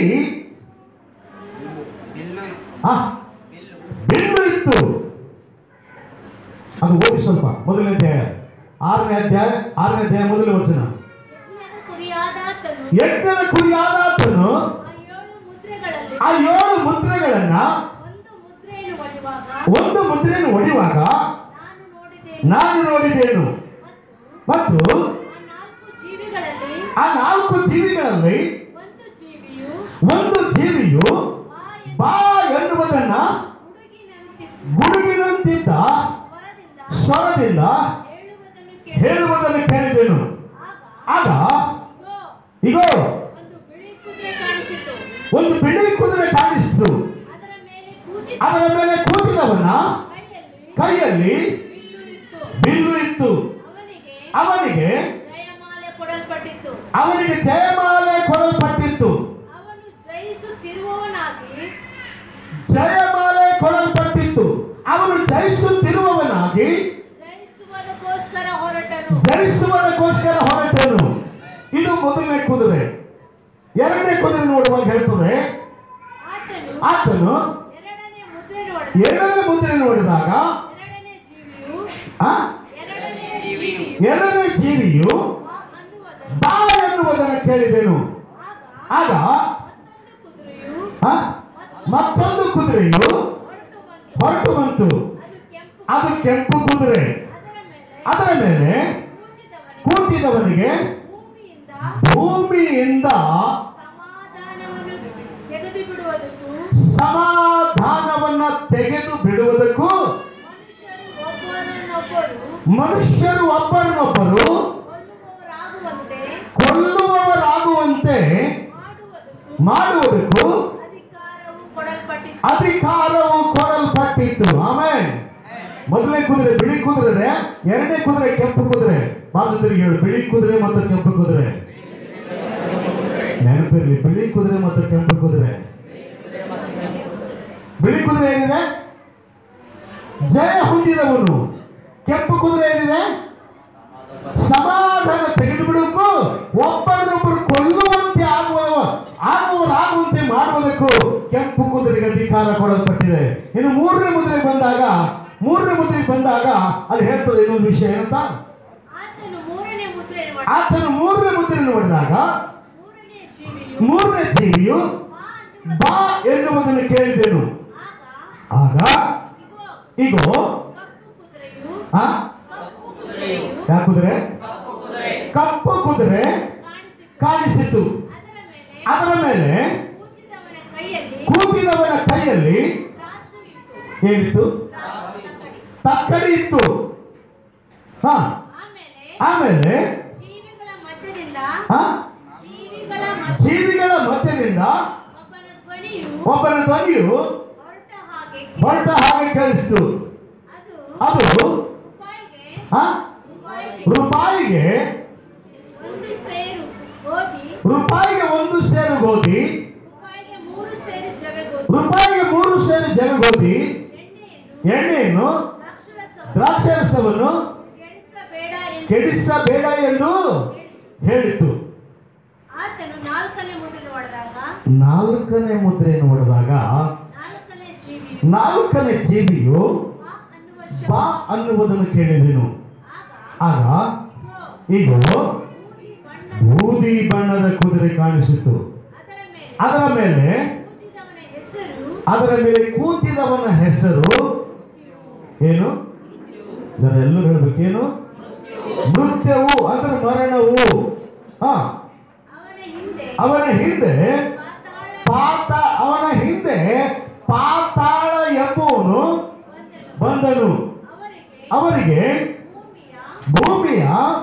ಬಿಲ್ಲು ಆ, ಬಿಲ್ಲು ಇತ್ತು ಅದು ಓದಿ ಸ್ವಲ್ಪ ಮೊದಲನೇ ಅಧ್ಯಾಯ ಆರನೇ ಅಧ್ಯಾಯ ಆರನೇ ಅಧ್ಯಾಯ ಮೊದಲನೇ ವಚನ ಯಜ್ಞದ ಕುರಿಯಾದಾತನು ಯಜ್ಞದ ಕುರಿಯಾದಾತನು ಆ ಏಳು ಮುದ್ರೆಗಳಲ್ಲಿ ಆ ಏಳು ಮುದ್ರೆಗಳನ್ನ ಒಂದು ಮುದ್ರೆಯನ್ನು ಒಡೆಯುವಾಗ ಒಂದು ಮುದ್ರೆಯನ್ನು ಹೊಡೆಯುವಾಗ ನಾನು ನೋಡಿದೆ ನಾನು ನೋಡಿದ್ದೇನು ಮತ್ತು ಮತ್ತು ಆ ನಾಲ್ಕು ಜೀವಿಗಳಲ್ಲಿ ಆ ನಾಲ್ಕು ಜೀವಿಗಳಲ್ಲಿ ಒಂದು ಜೀವಿಯು ಒಂದು ಜೀವಿಯು ಬಾ ಬಾ ಎನ್ನುವುದನ್ನ ಹುಡುಗಿನಂತಿದ್ದ ಗುಡುಗಿನಂತಿದ್ದ ಸ್ವರದಿಂದ ಸ್ವರದಿಂದ ಹೇಳುವುದನ್ನು ಕೇಳಿ ಹೇಳುವುದನ್ನು ಕೇಳಿದೆನು ಆಗ ಆಗ ಇಗೋ ಇಗೋ ಒಂದು ಬಿಳಿ ಕುದುರೆ ಕಾಣಿಸಿತು ಒಂದು ಬಿಳಿ ಕುದುರೆ ಕಾಣಿಸಿತು ಅದರ ಮೇಲೆ ಕೂತಿ ಅದರ ಮೇಲೆ ಕೂತಿದವನ ಕೈಯಲ್ಲಿ ಕೈಯಲ್ಲಿ ಬಿಲ್ಲು ಇತ್ತು ಬಿಲ್ಲು ಇತ್ತು ಅವನಿಗೆ ಅವನಿಗೆ ಜಯಮಾಲೆ ಕೊಡಲ್ಪಟ್ಟಿತ್ತು ಅವನಿಗೆ ಜಯಮಾಲೆ ಕೊಡಲ್ಪಟ್ಟಿತ್ತು ಅವನು ಜಯಿಸುತ್ತಿರುವವನಾಗಿ ಜಯಮಾಲೆ ಕೊಡಲ್ಪಟ್ಟಿತ್ತು ಅವನು ಜಯಿಸುತ್ತಿರುವವನಾಗಿ ಜಯಿಸುವುದಕ್ಕೋಸ್ಕರ ಹೊರಟನು ಜಯಿಸುವುದಕ್ಕೋಸ್ಕರ ಹೊರಟನು ಇದು ಮೊದಲನೇ ಕುದುರೆ ಎರಡನೇ ಕುದುರೆ ನೋಡುವಾಗ ಹೇಳ್ತದೆ ಆತನು ಆತನು ಎರಡನೇ ಮುದ್ರೆ ನೋಡಿದ ಎರಡನೇ ಮುದ್ರೆ ನೋಡಿದಾಗ ಎರಡನೇ ಜೀವಿಯು ಆ, ಎರಡನೇ ಜೀವಿಯು ಎರಡನೇ ಜೀವಿಯು ಬಾ ಅನ್ನುವುದನ್ನು ಬಾ ಎನ್ನುವುದನ್ನು ಕೇಳಿದೆನು ಆಗ ಆಗ ಮತ್ತೊಂದು ಕುದುರೆಯು ಆ, ಮತ್ತೊಂದು ಕುದುರೆಯು ಹೊರಟು ಬಂತು ಹೊರಟು ಬಂತು ಅದು ಕೆಂಪು ಅದು ಕೆಂಪು ಕುದುರೆ ಅದರ ಮೇಲೆ ಅದರ ಮೇಲೆ ಕೂತಿದವನಿಗೆ ಕೂತಿದವನಿಗೆ ಭೂಮಿಯಿಂದ ಭೂಮಿಯಿಂದ ಸಮಾಧಾನವನ್ನು ತೆಗೆದು ಬಿಡುವುದಕ್ಕೂ ಸಮಾಧಾನವನ್ನ ತೆಗೆದು ಬಿಡುವುದಕ್ಕೂ ಮನುಷ್ಯರು ಒಬ್ಬರನ್ನೊಬ್ಬರು ಮನುಷ್ಯರು ಒಬ್ಬರನ್ನೊಬ್ಬರು ಕೊಲ್ಲುವವರಾಗುವಂತೆ ಕೊಲ್ಲುವವರಾಗುವಂತೆ ಮಾಡುವುದಕ್ಕೂ ಮಾಡುವುದಕ್ಕೂ ಅಧಿಕಾರವು ಕೊಡಲ್ಪಟ್ಟಿತು ಅಧಿಕಾರವು ಕೊಡಲ್ಪಟ್ಟಿತ್ತು ಆಮೇಲೆ ಮೊದಲನೇ ಕುದುರೆ ಬಿಳಿ ಕುದುರೆ ಎರಡನೇ ಕುದುರೆ ಕೆಂಪು ಕುದುರೆ ಬಾಲದಲ್ಲಿ ಹೇಳು ಬಿಳಿ ಕುದುರೆ ಮತ್ತು ಕೆಂಪು ಕುದುರೆ ನೆನಪಿರ್ಲಿ ಬಿಳಿ ಕುದುರೆ ಮತ್ತು ಕೆಂಪು ಕುದುರೆ ಬಿಳಿ ಕುದುರೆ ಏನಿದೆ ಜಯ ಹೊಂದಿದವನು ಕೆಂಪು ಕುದುರೆ ಏನಿದೆ ಸಮಾಧಾನ ತೆಗೆದು ಬಿಡಬೇಕು ಒಬ್ಬರನ್ನೊಬ್ಬರು ಕೊಲ್ಲುವಂತೆ ಆಗುವ ಆಗುವರಾಗುವಂತೆ ಮಾಡುವುದಕ್ಕೂ ಕೆಂಪು ಕುದುರೆಗೆ ಅಧಿಕಾರ ಕೊಡಲ್ಪಟ್ಟಿದೆ ಇನ್ನು ಮೂರನೇ ಮುದ್ರೆಗೆ ಬಂದಾಗ ಮೂರನೇ ಮುದ್ರೆಗೆ ಬಂದಾಗ ಅಲ್ಲಿ ಹೇಳ್ತದೆ ಇನ್ನೊಂದು ವಿಷಯ ಏನಂತ ಆತನು ಮೂರನೇ ಮುದ್ರೆ ಆತನು ಮೂರನೇ ಮುದ್ರೆ ನೋಡಿದಾಗ ಮೂರನೇ ಜೀವಿಯು ಮೂರನೇ ಜೀವಿಯು ಬಾ ಅನ್ನುವ ಬಾ ಎನ್ನುವುದನ್ನು ಕೇಳಿದೆನು ಆಗ ಆಗ ಇಗೋ ಇಗೋ ಕಪ್ಪು ಕುದುರೆಯು ಆ ಕಪ್ಪು ಕುದುರೆಯು ಯಾವ ಕುದುರೆ ಕಪ್ಪು ಕುದುರೆ ಕಾಣಿಸಿತು ಕಾಣಿಸಿತು ಅದರ ಮೇಲೆ ಅದರ ಮೇಲೆ ಕೂತಿದವನ ಕೈಯಲ್ಲಿ ಕೂಗಿದವನ ಕೈಯಲ್ಲಿ ತ್ರಾಸು ಇತ್ತು ಏನಿತ್ತು ತ್ರಾಸು ತಕ್ಕಡಿ. ತಕ್ಕಡಿ ಇತ್ತು ಹ ಆಮೇಲೆ ಆಮೇಲೆ ಜೀವಿಗಳ ಮಧ್ಯದಿಂದ ಹ ಜೀವಿಗಳ ಮಧ್ಯ ಜೀವಿಗಳ ಮಧ್ಯದಿಂದ ಒಬ್ಬನ ಧ್ವನಿಯು ಒಬ್ಬನ ಧ್ವನಿಯು ಹೊರಟ ಹಾಗೆ ಹೊರಟ ಹಾಗೆ ಕೇಳಿಸ್ತು ಅದು ಅದು ರೂಪಾಯಿಗೆ ಹ ರೂಪಾಯಿಗೆ ರೂಪಾಯಿಗೆ ಒಂದು ಸೇರು ಗೋಧಿ ರೂಪಾಯಿಗೆ ಒಂದು ಸೇರು ಗೋಧಿ ರೂಪಾಯಿಗೆ ಮೂರು ಸೇರು ಜವೆ ಗೋಧಿ ರೂಪಾಯಿಗೆ ಮೂರು ಸೇರು ಜಗಗೋಧಿ ಎಣ್ಣೆಯನ್ನು ಎಣ್ಣೆಯನ್ನು ದ್ರಾಕ್ಷರಸವನ್ನು ದ್ರಾಕ್ಷರಸವನ್ನು ಕೆಡಿಸಬೇಡ ಎಂದು ಕೆಡಿಸಬೇಡ ಎಂದು ಹೇಳಿತು ಆತನು ನಾಲ್ಕನೇ ಮುದ್ರೆ ನೋಡಿದಾಗ ನಾಲ್ಕನೇ ಮುದ್ರೆ ನೋಡಿದಾಗ ನಾಲ್ಕನೇ ಜೀವಿಯು ನಾಲ್ಕನೇ ಜೀವಿಯು ಬಾ ಅನ್ನುವ ಬಾ ಶಬ್ದ ಅನ್ನುವುದನ್ನು ಕೇಳಿದೆನು ಆಗ ಆಗ ಇಗೋ, ಈಗ ಬೂದಿ ಬಣ್ಣದ ಬೂದಿ ಬಣ್ಣದ ಕುದುರೆ ಕಾಣಿಸಿತು ಅದರ ಮೇಲೆ ಅದರ ಮೇಲೆ ಕೂತಿದವನ ಹೆಸರು ಅದರ ಮೇಲೆ ಕೂತಿದವನ ಹೆಸರು ಏನು ಎಲ್ಲರೂ ಹೇಳ್ಬೇಕೇನು ಮೃತ್ಯವು ಅಂದ್ರೆ ಮರಣವು ಹ ಅವನ ಹಿಂದೆ ಅವನ ಹಿಂದೆ ಪಾತಾಳ ಪಾತ ಅವನ ಹಿಂದೆ ಪಾತಾಳ ಎಂಬುವನು ಬಂದನು ಬಂದನು ಅವರಿಗೆ ಅವರಿಗೆ ಭೂಮಿಯ ಭೂಮಿಯ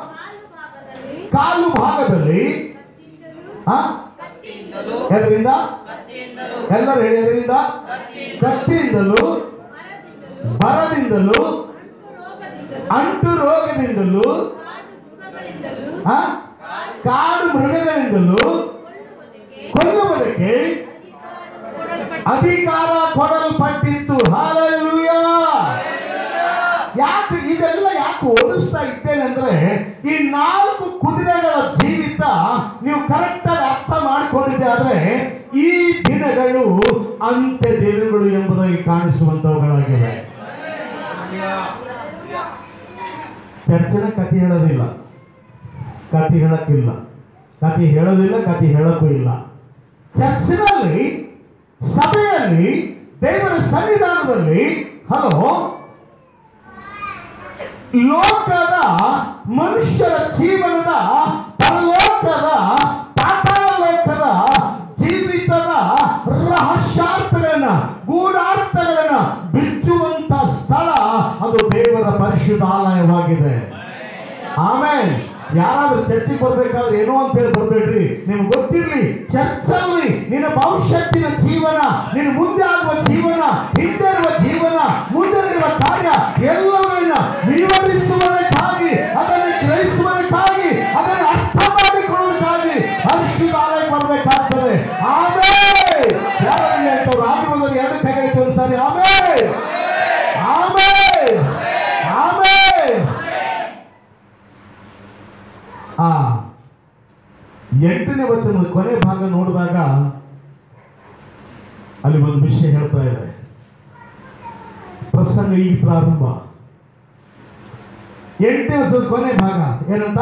ಕಾಲು ಭಾಗದಲ್ಲಿ ಕಾಲು ಭಾಗದಲ್ಲಿ ಕತ್ತಿಯಿಂದಲೂ ಹ ಕತ್ತಿಯಿಂದಲೂ ಎದರಿಂದ ಎಲ್ಲರೂ ಹೇಳಿ ಎದರಿಂದ ಕತ್ತಿಯಿಂದಲೂ ಮರದಿಂದಲೂ ಬರದಿಂದಲೂ ಅಂಟು ರೋಗದಿಂದಲೂ ಅಂಟು ರೋಗದಿಂದಲೂ ಕಾಡು ಮೃಗಗಳಿಂದಲೂ ಹ? ಕಾಡು ಮೃಗಗಳಿಂದಲೂ ಕೊಲ್ಲುವುದಕ್ಕೆ ಕೊಲ್ಲುವುದಕ್ಕೆ ಅಧಿಕಾರ ಕೊಡಲ್ಪಟ್ಟ ಅಧಿಕಾರ ಕೊಡಲ್ಪಟ್ಟಿತ್ತು ಹಾಲೆಲೂಯ ಯಾಕೆ ಇದೆಲ್ಲ ಯಾಕೆ ಹೋಲಿಸ್ತಾ ಇದ್ದೇನೆ ಅಂದ್ರೆ ಈ ನಾಲ್ಕು ಕುದುರೆಗಳ ಜೀವಿತ ನೀವು ಕರೆಕ್ಟ್ ಆಗಿ ಅರ್ಥ ಮಾಡಿಕೊಂಡಿದ್ದೆ ಆದ್ರೆ ಈ ದಿನಗಳು ಅಂತ್ಯ ದಿನಗಳು ಎಂಬುದಾಗಿ ಕಾಣಿಸುವಂತವುಗಳಾಗಿವೆ ಚರ್ಚಿನ ಕಥೆ ಹೇಳೋದಿಲ್ಲ ಕಥೆ ಹೇಳಕ್ಕಿಲ್ಲ ಕಥೆ ಹೇಳೋದಿಲ್ಲ ಕಥೆ ಹೇಳಕ್ಕೂ ಇಲ್ಲ ಚರ್ಚಿನಲ್ಲಿ ಸಭೆಯಲ್ಲಿ ದೇವರ ಸನ್ನಿಧಾನದಲ್ಲಿ ಹಲೋ ಲೋಕದ ಮನುಷ್ಯರ ಜೀವನದ ಪರಲೋಕದ ಪಾತಾಳ ಲೋಕದ ಜೀವಿತದ ರಹಸ್ಯಾರ್ಥಗಳನ್ನ ಗೂಢಾರ್ಥಗಳನ್ನ ಬಿಚ್ಚುವಂತ ಸ್ಥಳ ಅದು ದೇವರ ಪರಿಶುದ್ಧಾಲಯವಾಗಿದೆ ಆಮೇಲೆ ಯಾರಾದ್ರೂ ಚರ್ಚಿಗೆ ಬರ್ಬೇಕಾದ್ರೆ ಏನೋ ಅಂತ ಹೇಳಿ ಬರ್ಬೇಡ್ರಿ ನಿಮ್ಗೆ ಗೊತ್ತಿರ್ಲಿ ಚರ್ಚಲ್ಲಿ ನಿನ್ನ ಭವಿಷ್ಯತ್ತಿನ ಜೀವನ ನಿನ್ನ ಮುಂದೆ ಆಗುವ ಜೀವನ ಹಿಂದೆ ಇರುವ ಜೀವನ ಮುಂದೆ ಇರುವ ಕಾರ್ಯ ಎಲ್ಲವನ್ನ ವಿವರಿಸುವ ಗ್ರಹಿಸುವುದಕ್ಕಾಗಿ ಅದನ್ನು ಅರ್ಥ ಮಾಡಿಕೊಳ್ಳುವುದಕ್ಕಾಗಿ ಪರಿಶುದ್ಧ ಆಲಯ ಬರಬೇಕಾಗ್ತದೆ ಆಮೇಲೆ ಯಾರಲ್ಲಿ ಅಂತವ್ರು ಆಗಿರುವುದನ್ನು ಎರಡು ಕೈಗಳಿಗೆ ಒಂದ್ಸಾರಿ ಆಮೇಲೆ ಆಮೇಲೆ ಆಮೇಲೆ ಆ ಎಂಟನೇ ವಚನದ ಕೊನೆ ಭಾಗ ನೋಡಿದಾಗ ಅಲ್ಲಿ ಒಂದು ವಿಷಯ ಹೇಳ್ತಾ ಇದೆ ಪ್ರಸಂಗ ಈಗ ಪ್ರಾರಂಭ ಎಂಟನೇ ವಚನದ ಕೊನೆ ಭಾಗ ಏನಂತ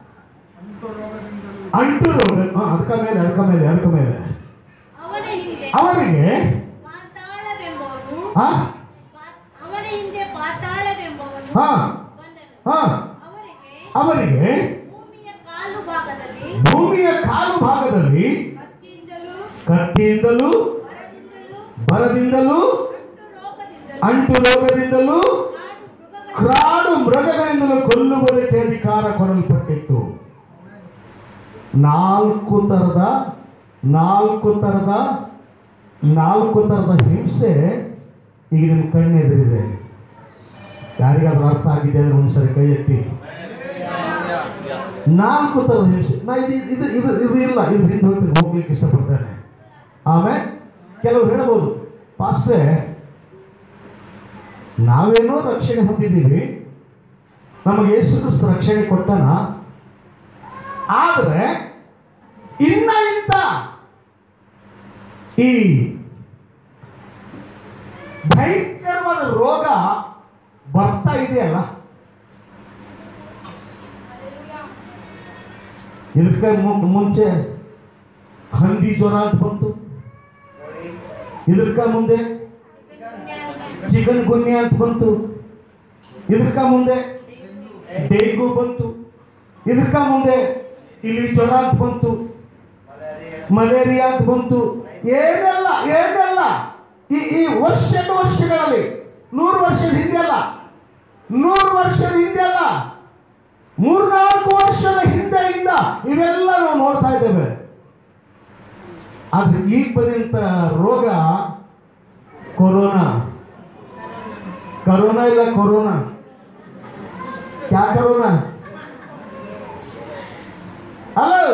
ಅಂಟು ರೋಗ ಹಾ, ಅದಕ್ಕ ಮೇಲೆ ಅದಕ್ಕ ಮೇಲೆ ಅದಕ್ಕ ಮೇಲೆ ಅವನ ಹಿಂದೆ ಅವರಿಗೆ ಪಾತಾಳವೆಂಬವನು ಹಾ ಪಾ- ಅವನ ಹಿಂದೆ ಪಾತಾಳವೆಂಬವನು ಹಾ ಬಂದನು ಹಾ ಅವರಿಗೆ ಅವರಿಗೆ ಭೂಮಿಯ ಕಾಲು ಭಾಗದಲ್ಲಿ ಭೂಮಿಯ ಕಾಲು ಭಾಗದಲ್ಲಿ ಕತ್ತಿಯಿಂದಲೂ ಕತ್ತಿಯಿಂದಲೂ ಮರದಿಂದಲೂ ಬರದಿಂದಲೂ ಅಂಟು ಅಂಟು ರೋಗದಿಂದಲೂ ರೋಗದಿಂದಲೂ ಕಾಡು ಮೃಗಗಳ ಕ್ರಾಡು ಮೃಗಗಳಿಂದಲೂ ಕೊಲ್ಲುವುದಕ್ಕೆ ಅಧಿಕಾರ ಕೊಡಲ್ಪಟ್ಟಿತ್ತು ನಾಲ್ಕು ತರದ ನಾಲ್ಕು ತರದ ನಾಲ್ಕು ತರದ ಹಿಂಸೆ ಈಗ ನಿಮ್ಮ ಕಣ್ಣೆದುರಿದೆ ಯಾರಿಗಾದ್ರೂ ಅರ್ಥ ಆಗಿದೆ ಅಂದ್ರೆ ಒಂದ್ಸರಿ ಕೈ ಎತ್ತಿ ನಾಲ್ಕು ತರದ ಹಿಂಸೆ ನಾ ಇದು ಇದು ಇದು ಇದು ಇಲ್ಲ ಇದು ಹಿಂದೆ ಹೋಗ್ತೀನಿ ಹೋಗ್ಲಿಕ್ಕೆ ಇಷ್ಟಪಡ್ತೇನೆ ಆಮೇಲೆ ಕೆಲವರು ಹೇಳ್ಬೋದು ಪಾಸ್ಟ್ರೆ ನಾವೇನೋ ರಕ್ಷಣೆ ಹೊಂದಿದ್ದೀವಿ ನಮಗೆ ಯೇಸು ಕ್ರಿಸ್ತ ರಕ್ಷಣೆ ಕೊಟ್ಟನ ಆದರೆ ಇನ್ನ ಇಂಥ ಈ ಭಯಂಕರವಾದ ರೋಗ ಬರ್ತಾ ಇದೆಯಲ್ಲ ಇದಕ್ಕೆ ಮು- ಮುಂಚೆ ಹಂದಿ ಜ್ವರ ಅಂತ ಬಂತು ನೋಡಿ ಇದಕ್ಕ ಮುಂದೆ ಚಿಕನ್ ಗುನ್ಯ ಅಂತ ಬಂತು ಇದಕ್ಕ ಮುಂದೆ ಡೇಂಗು ಬಂತು ಇದಕ್ಕ ಮುಂದೆ ಇಲ್ಲಿ ಜ್ವರ ಅಂತ ಬಂತು ಮಲೇರಿಯಾ ಮಲೇರಿಯಾ ಅಂತ ಬಂತು ಏನೆಲ್ಲ ಏನೆಲ್ಲ ಈ ಈ ವರ್ಷದ ವರ್ಷಗಳಲ್ಲಿ ನೂರು ವರ್ಷದ ಹಿಂದೆ ಅಲ್ಲ ನೂರು ವರ್ಷದ ಹಿಂದೆ ಅಲ್ಲ ಮೂರ್ನಾಲ್ಕು ವರ್ಷದ ಹಿಂದೆಯಿಂದ ಇವೆಲ್ಲ ನಾವು ನೋಡ್ತಾ ಇದ್ದೇವೆ ಆದ್ರೆ ಈಗ ಬಂದಂತ ರೋಗ ಕೊರೋನಾ ಕರೋನಾ ಇಲ್ಲ ಕೊರೋನಾ ಕ್ಯಾ ಕರೋನಾ ಹಲೋ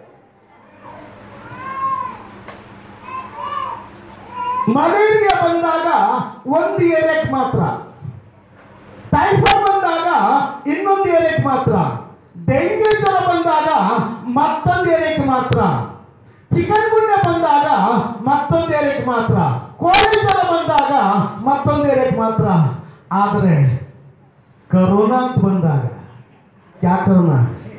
ಮಲೇರಿಯಾ ಬಂದಾಗ ಒಂದು ಏರಿಯಾಕ್ ಮಾತ್ರ ಟೈಫಾಯ್ಡ್ ಬಂದಾಗ ಇನ್ನೊಂದು ಏರಿಯಾಕ್ ಮಾತ್ರ ಡೆಂಗ್ಯೂ ಜ್ವರ ಬಂದಾಗ ಮತ್ತೊಂದು ಏರಿಯಾಕ್ ಮಾತ್ರ ಚಿಕನ್ ಗುನ್ಯ ಬಂದಾಗ ಮತ್ತೊಂದು ಏರಿಯಾಕ್ ಮಾತ್ರ ಕೋಳಿ ಜ್ವರ ಬಂದಾಗ ಮತ್ತೊಂದು ಏರಿಯಾಕ್ ಮಾತ್ರ ಆದರೆ ಕರೋನಾ ಅಂತ ಬಂದಾಗ ಕ್ಯಾ ಕರೋನಾ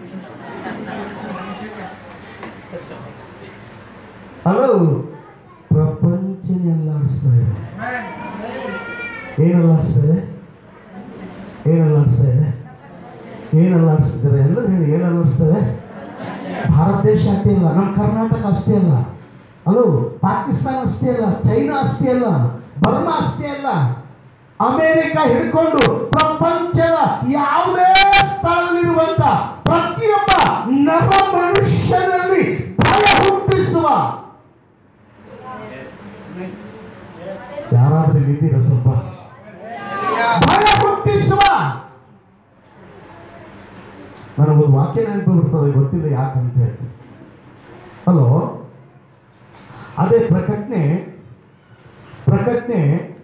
ಹಲೋ ಪ್ರಪಂಚನೆಲ್ಲ ಆಡಿಸ್ತಾ ಇದೆ ಏನೆಲ್ಲ ಆಡಿಸ್ತಾ ಇದೆ ಏನೆಲ್ಲ ಆಡಿಸ್ತಾ ಇದೆ ಏನೆಲ್ಲ ಆಡಿಸ್ತಿದ್ದಾರೆ ಎಲ್ಲರೂ ಹೇಳಿ ಏನೆಲ್ಲ ಆಡಿಸ್ತಾ ಇದೆ ಭಾರತ ದೇಶ ಅಷ್ಟೇ ಅಲ್ಲ ನಮ್ಮ ಕರ್ನಾಟಕ ಅಷ್ಟೇ ಅಲ್ಲ ಹಲೋ ಪಾಕಿಸ್ತಾನ ಅಷ್ಟೇ ಅಲ್ಲ ಚೈನಾ ಅಷ್ಟೇ ಅಲ್ಲ ಬರ್ಮಾ ಅಷ್ಟೇ ಅಲ್ಲ ಅಮೇರಿಕ ಹಿಡ್ಕೊಂಡು ಪ್ರಪಂಚದ ಯಾವುದೇ ಸ್ಥಳದಲ್ಲಿರುವಂತ ಪ್ರತಿಯೊಬ್ಬ ನರ ಮನುಷ್ಯನಲ್ಲಿ ಭಯ ಹುಟ್ಟಿಸುವ ಯಾರಾದ್ರೂ ಇದ್ದೀರಾ ಸ್ವಲ್ಪ ಭಯ ಹುಟ್ಟಿಸುವ ನನಗೊಂದು ವಾಕ್ಯ ನೆನಪು ಬರ್ತದೆ ಗೊತ್ತಿಲ್ಲ ಯಾಕಂತ ಹೇಳಿ ಹಲೋ ಅದೇ ಪ್ರಕಟಣೆ ಪ್ರಕಟಣೆ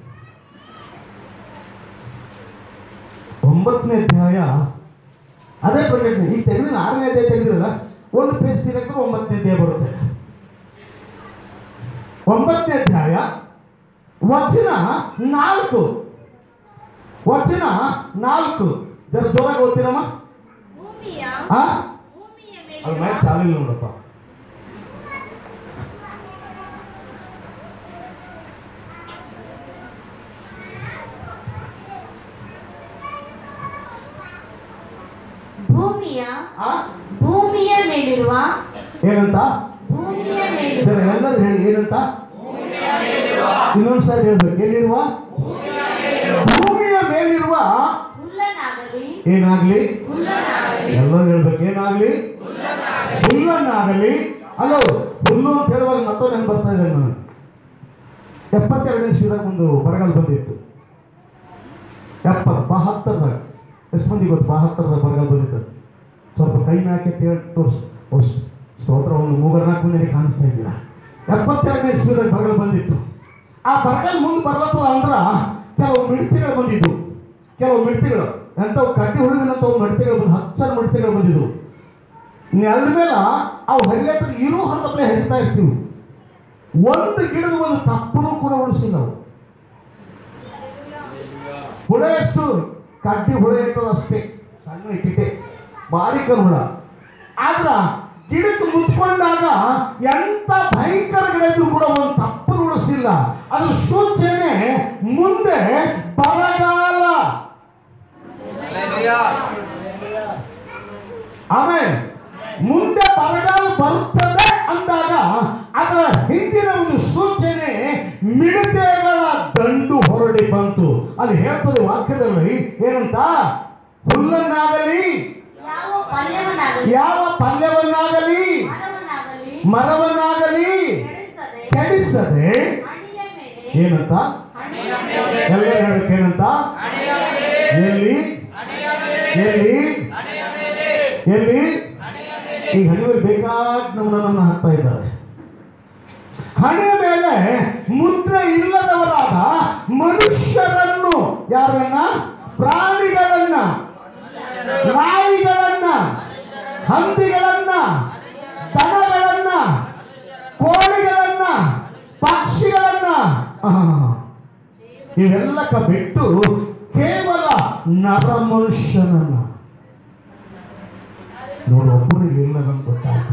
ಒಂಬತ್ತನೇ ಅಧ್ಯಾಯ ಅದೇ ಪ್ರಕಟಣೆ ಈಗ ತೆಗೆದ್ರೆ ಆರನೇ ಅಧ್ಯಾಯ ತೆಗೆದ್ರಲ್ಲ ಒಂದು ಪೇಜ್ ತಿರಕ್ಕೆ ಒಂಬತ್ತನೇ ಅಧ್ಯಾಯ ಬರುತ್ತೆ ಒಂಬತ್ತನೇ ಅಧ್ಯಾಯ ವಚನ ನಾಲ್ಕು ವಚನ ನಾಲ್ಕು ಜರ ಜೋರಾಗಿ ಓದ್ತೀರಮ್ಮ ಭೂಮಿಯ ಆ ಭೂಮಿಯ ಅದು ಮೇಲೆ ಮ್ಯಾಚ್ ಚಾಲಿಲ್ಲ ನೋಡಪ್ಪ ಭೂಮಿಯ ಆ ಭೂಮಿಯ ಮೇಲಿರುವ ಏನಂತ ಭೂಮಿಯ ಜರ ಮೇಲಿರುವ ಎಲ್ಲರೂ ಹೇಳಿ ಏನಂತ ಇನ್ನೊಂದ್ಸರಿ ಹೇಳ್ಬೇಕು ಎಲ್ಲಿರುವ ಭೂಮಿಯ ಮೇಲಿರುವ ಹುಲ್ಲನಾಗಲಿ ಏನಾಗ್ಲಿ ಹುಲ್ಲನಾಗಲಿ ಎಲ್ಲರೂ ಹೇಳ್ಬೇಕು ಏನಾಗ್ಲಿ ಹುಲ್ಲನ್ನಾಗಲಿ ಅಲೋ ಹುಲ್ಲು ಅಂತ ಹೇಳುವಾಗ ಮತ್ತೊಂದು ನೆನಪು ಬರ್ತಾ ಇದೆ ನಾನು ಎಪ್ಪತ್ತೆರಡನೇ ಶೀದಾಗ ಒಂದು ಬರಗಾಲ ಬಂದಿತ್ತು ಎಪ್ಪತ್ತು ಬಹತ್ತರದ ಎಷ್ಟು ಮಂದಿ ಗೊತ್ತು ಬಹತ್ತರದ ಬರಗಾಲ ಬಂದಿತ್ತು ಕೈ ಮ್ಯಾಕೆ ತೋರಿಸ್ ತೋರಿಸ್ ಸ್ತೋತ್ರ ಒಂದು ಮೂಗರ ನಾಲ್ಕು ಮಂದಿ ಕಾಣಿಸ್ತಾ ಇದ್ದೀರಾ ಎಪ್ಪತ್ತೆರಡನೇ ಇಸ್ವಿದಾಗ ಬರಗಲ್ ಬಂದಿತ್ತು ಆ ಬರಗಲ್ ಮುಂದೆ ಬರ್ಲತ್ತದ ಅಂದ್ರ ಕೆಲವು ಮಿಡ್ತಿಗಳು ಬಂದಿದ್ದು ಕೆಲವು ಮಿಡ್ತಿಗಳು ಎಂಥವು ಕಟ್ಟಿ ಹುಡುಗಿನಂಥವು ಮಿಡ್ತಿಗಳು ಬಂದು ಹಚ್ಚರ ಮಿಡ್ತಿಗಳು ಬಂದಿದ್ದು ನೆಲದ ಮೇಲೆ ಅವು ಹರಿಯತ್ರ ಇರೋ ಹಂತಪ್ಲೆ ಹರಿತಾ ಇರ್ತೀವಿ ಒಂದು ಗಿಡದ ಒಂದು ತಪ್ಪನು ಕೂಡ ಉಳಿಸಿಲ್ಲ ಅವು ಹುಳ ಎಷ್ಟು ಕಡ್ಡಿ ಹುಳ ಇಟ್ಟದ ಅಷ್ಟೇ ಸಣ್ಣ ಇಟ್ಟಿದೆ ಭಾರಿ ಹುಳ ಆದ್ರ ಗಿಡಕ್ಕೆ ಮುತ್ಕೊಂಡಾಗ ಎಂತ ಭಯಂಕರ ಗಿಡ ಇದ್ರು ಕೂಡ ಒಂದು ತಪ್ಪು ಉಳಿಸಿಲ್ಲ ಅದ್ರ ಸೂಚನೆ ಮುಂದೆ ಬರಗಾಲ ಆಮೇಲೆ ಮುಂದೆ ಬರಗಾಲ ಬರುತ್ತದೆ ಅಂದಾಗ ಅದರ ಹಿಂದಿನ ಒಂದು ಸೂಚನೆ ಮಿಡತೆಗಳ ದಂಡು ಹೊರಡಿ ಬಂತು ಅಲ್ಲಿ ಹೇಳ್ತದೆ ವಾಕ್ಯದಲ್ಲಿ ಏನಂತ ಹುಲ್ಲನ್ನಾಗಲಿ ಯಾವ ಪಲ್ಯವನ್ನಾಗಲಿ ಯಾವ ಪಲ್ಯವನ್ನಾಗಲಿ ಮರವನ್ನಾಗಲಿ ಮರವನ್ನಾಗಲಿ ಕೆಡಿಸದೆ ಕೆಡಿಸದೆ ಅಡಿಯ ಮೇಲೆ ಏನಂತ ಅಡಿಯ ಮೇಲೆ ಎಲ್ಲರೂ ಹೇಳಕ್ಕೆ ಏನಂತ ಎಲ್ಲಿ ಎಲ್ಲಿ ಎಲ್ಲಿ ಈ ಹಣಿವೆ ಬೇಕಾದ ನಮ್ಮನ್ನ ನನ್ನ ಹಾಕ್ತಾ ಇದ್ದಾರೆ ಹಣೆ ಮೇಲೆ ಮುದ್ರೆ ಇಲ್ಲದವರಾದ ಮನುಷ್ಯರನ್ನು ಯಾರನ್ನ ಪ್ರಾಣಿಗಳನ್ನ ನಾಯಿಗಳನ್ನ ಹಂದಿಗಳನ್ನ ದನಗಳನ್ನ ಕೋಳಿಗಳನ್ನ ಪಕ್ಷಿಗಳನ್ನ ಆಹಾ. ಇವೆಲ್ಲಕ್ಕ ಬಿಟ್ಟು ಕೇವಲ ನರಮನುಷ್ಯನನ್ನ ನೋಡು ಒಬ್ಬರಿಗೆ ಇಲ್ಲ ನಮ್ಗೆ ಗೊತ್ತಾಯ್ತು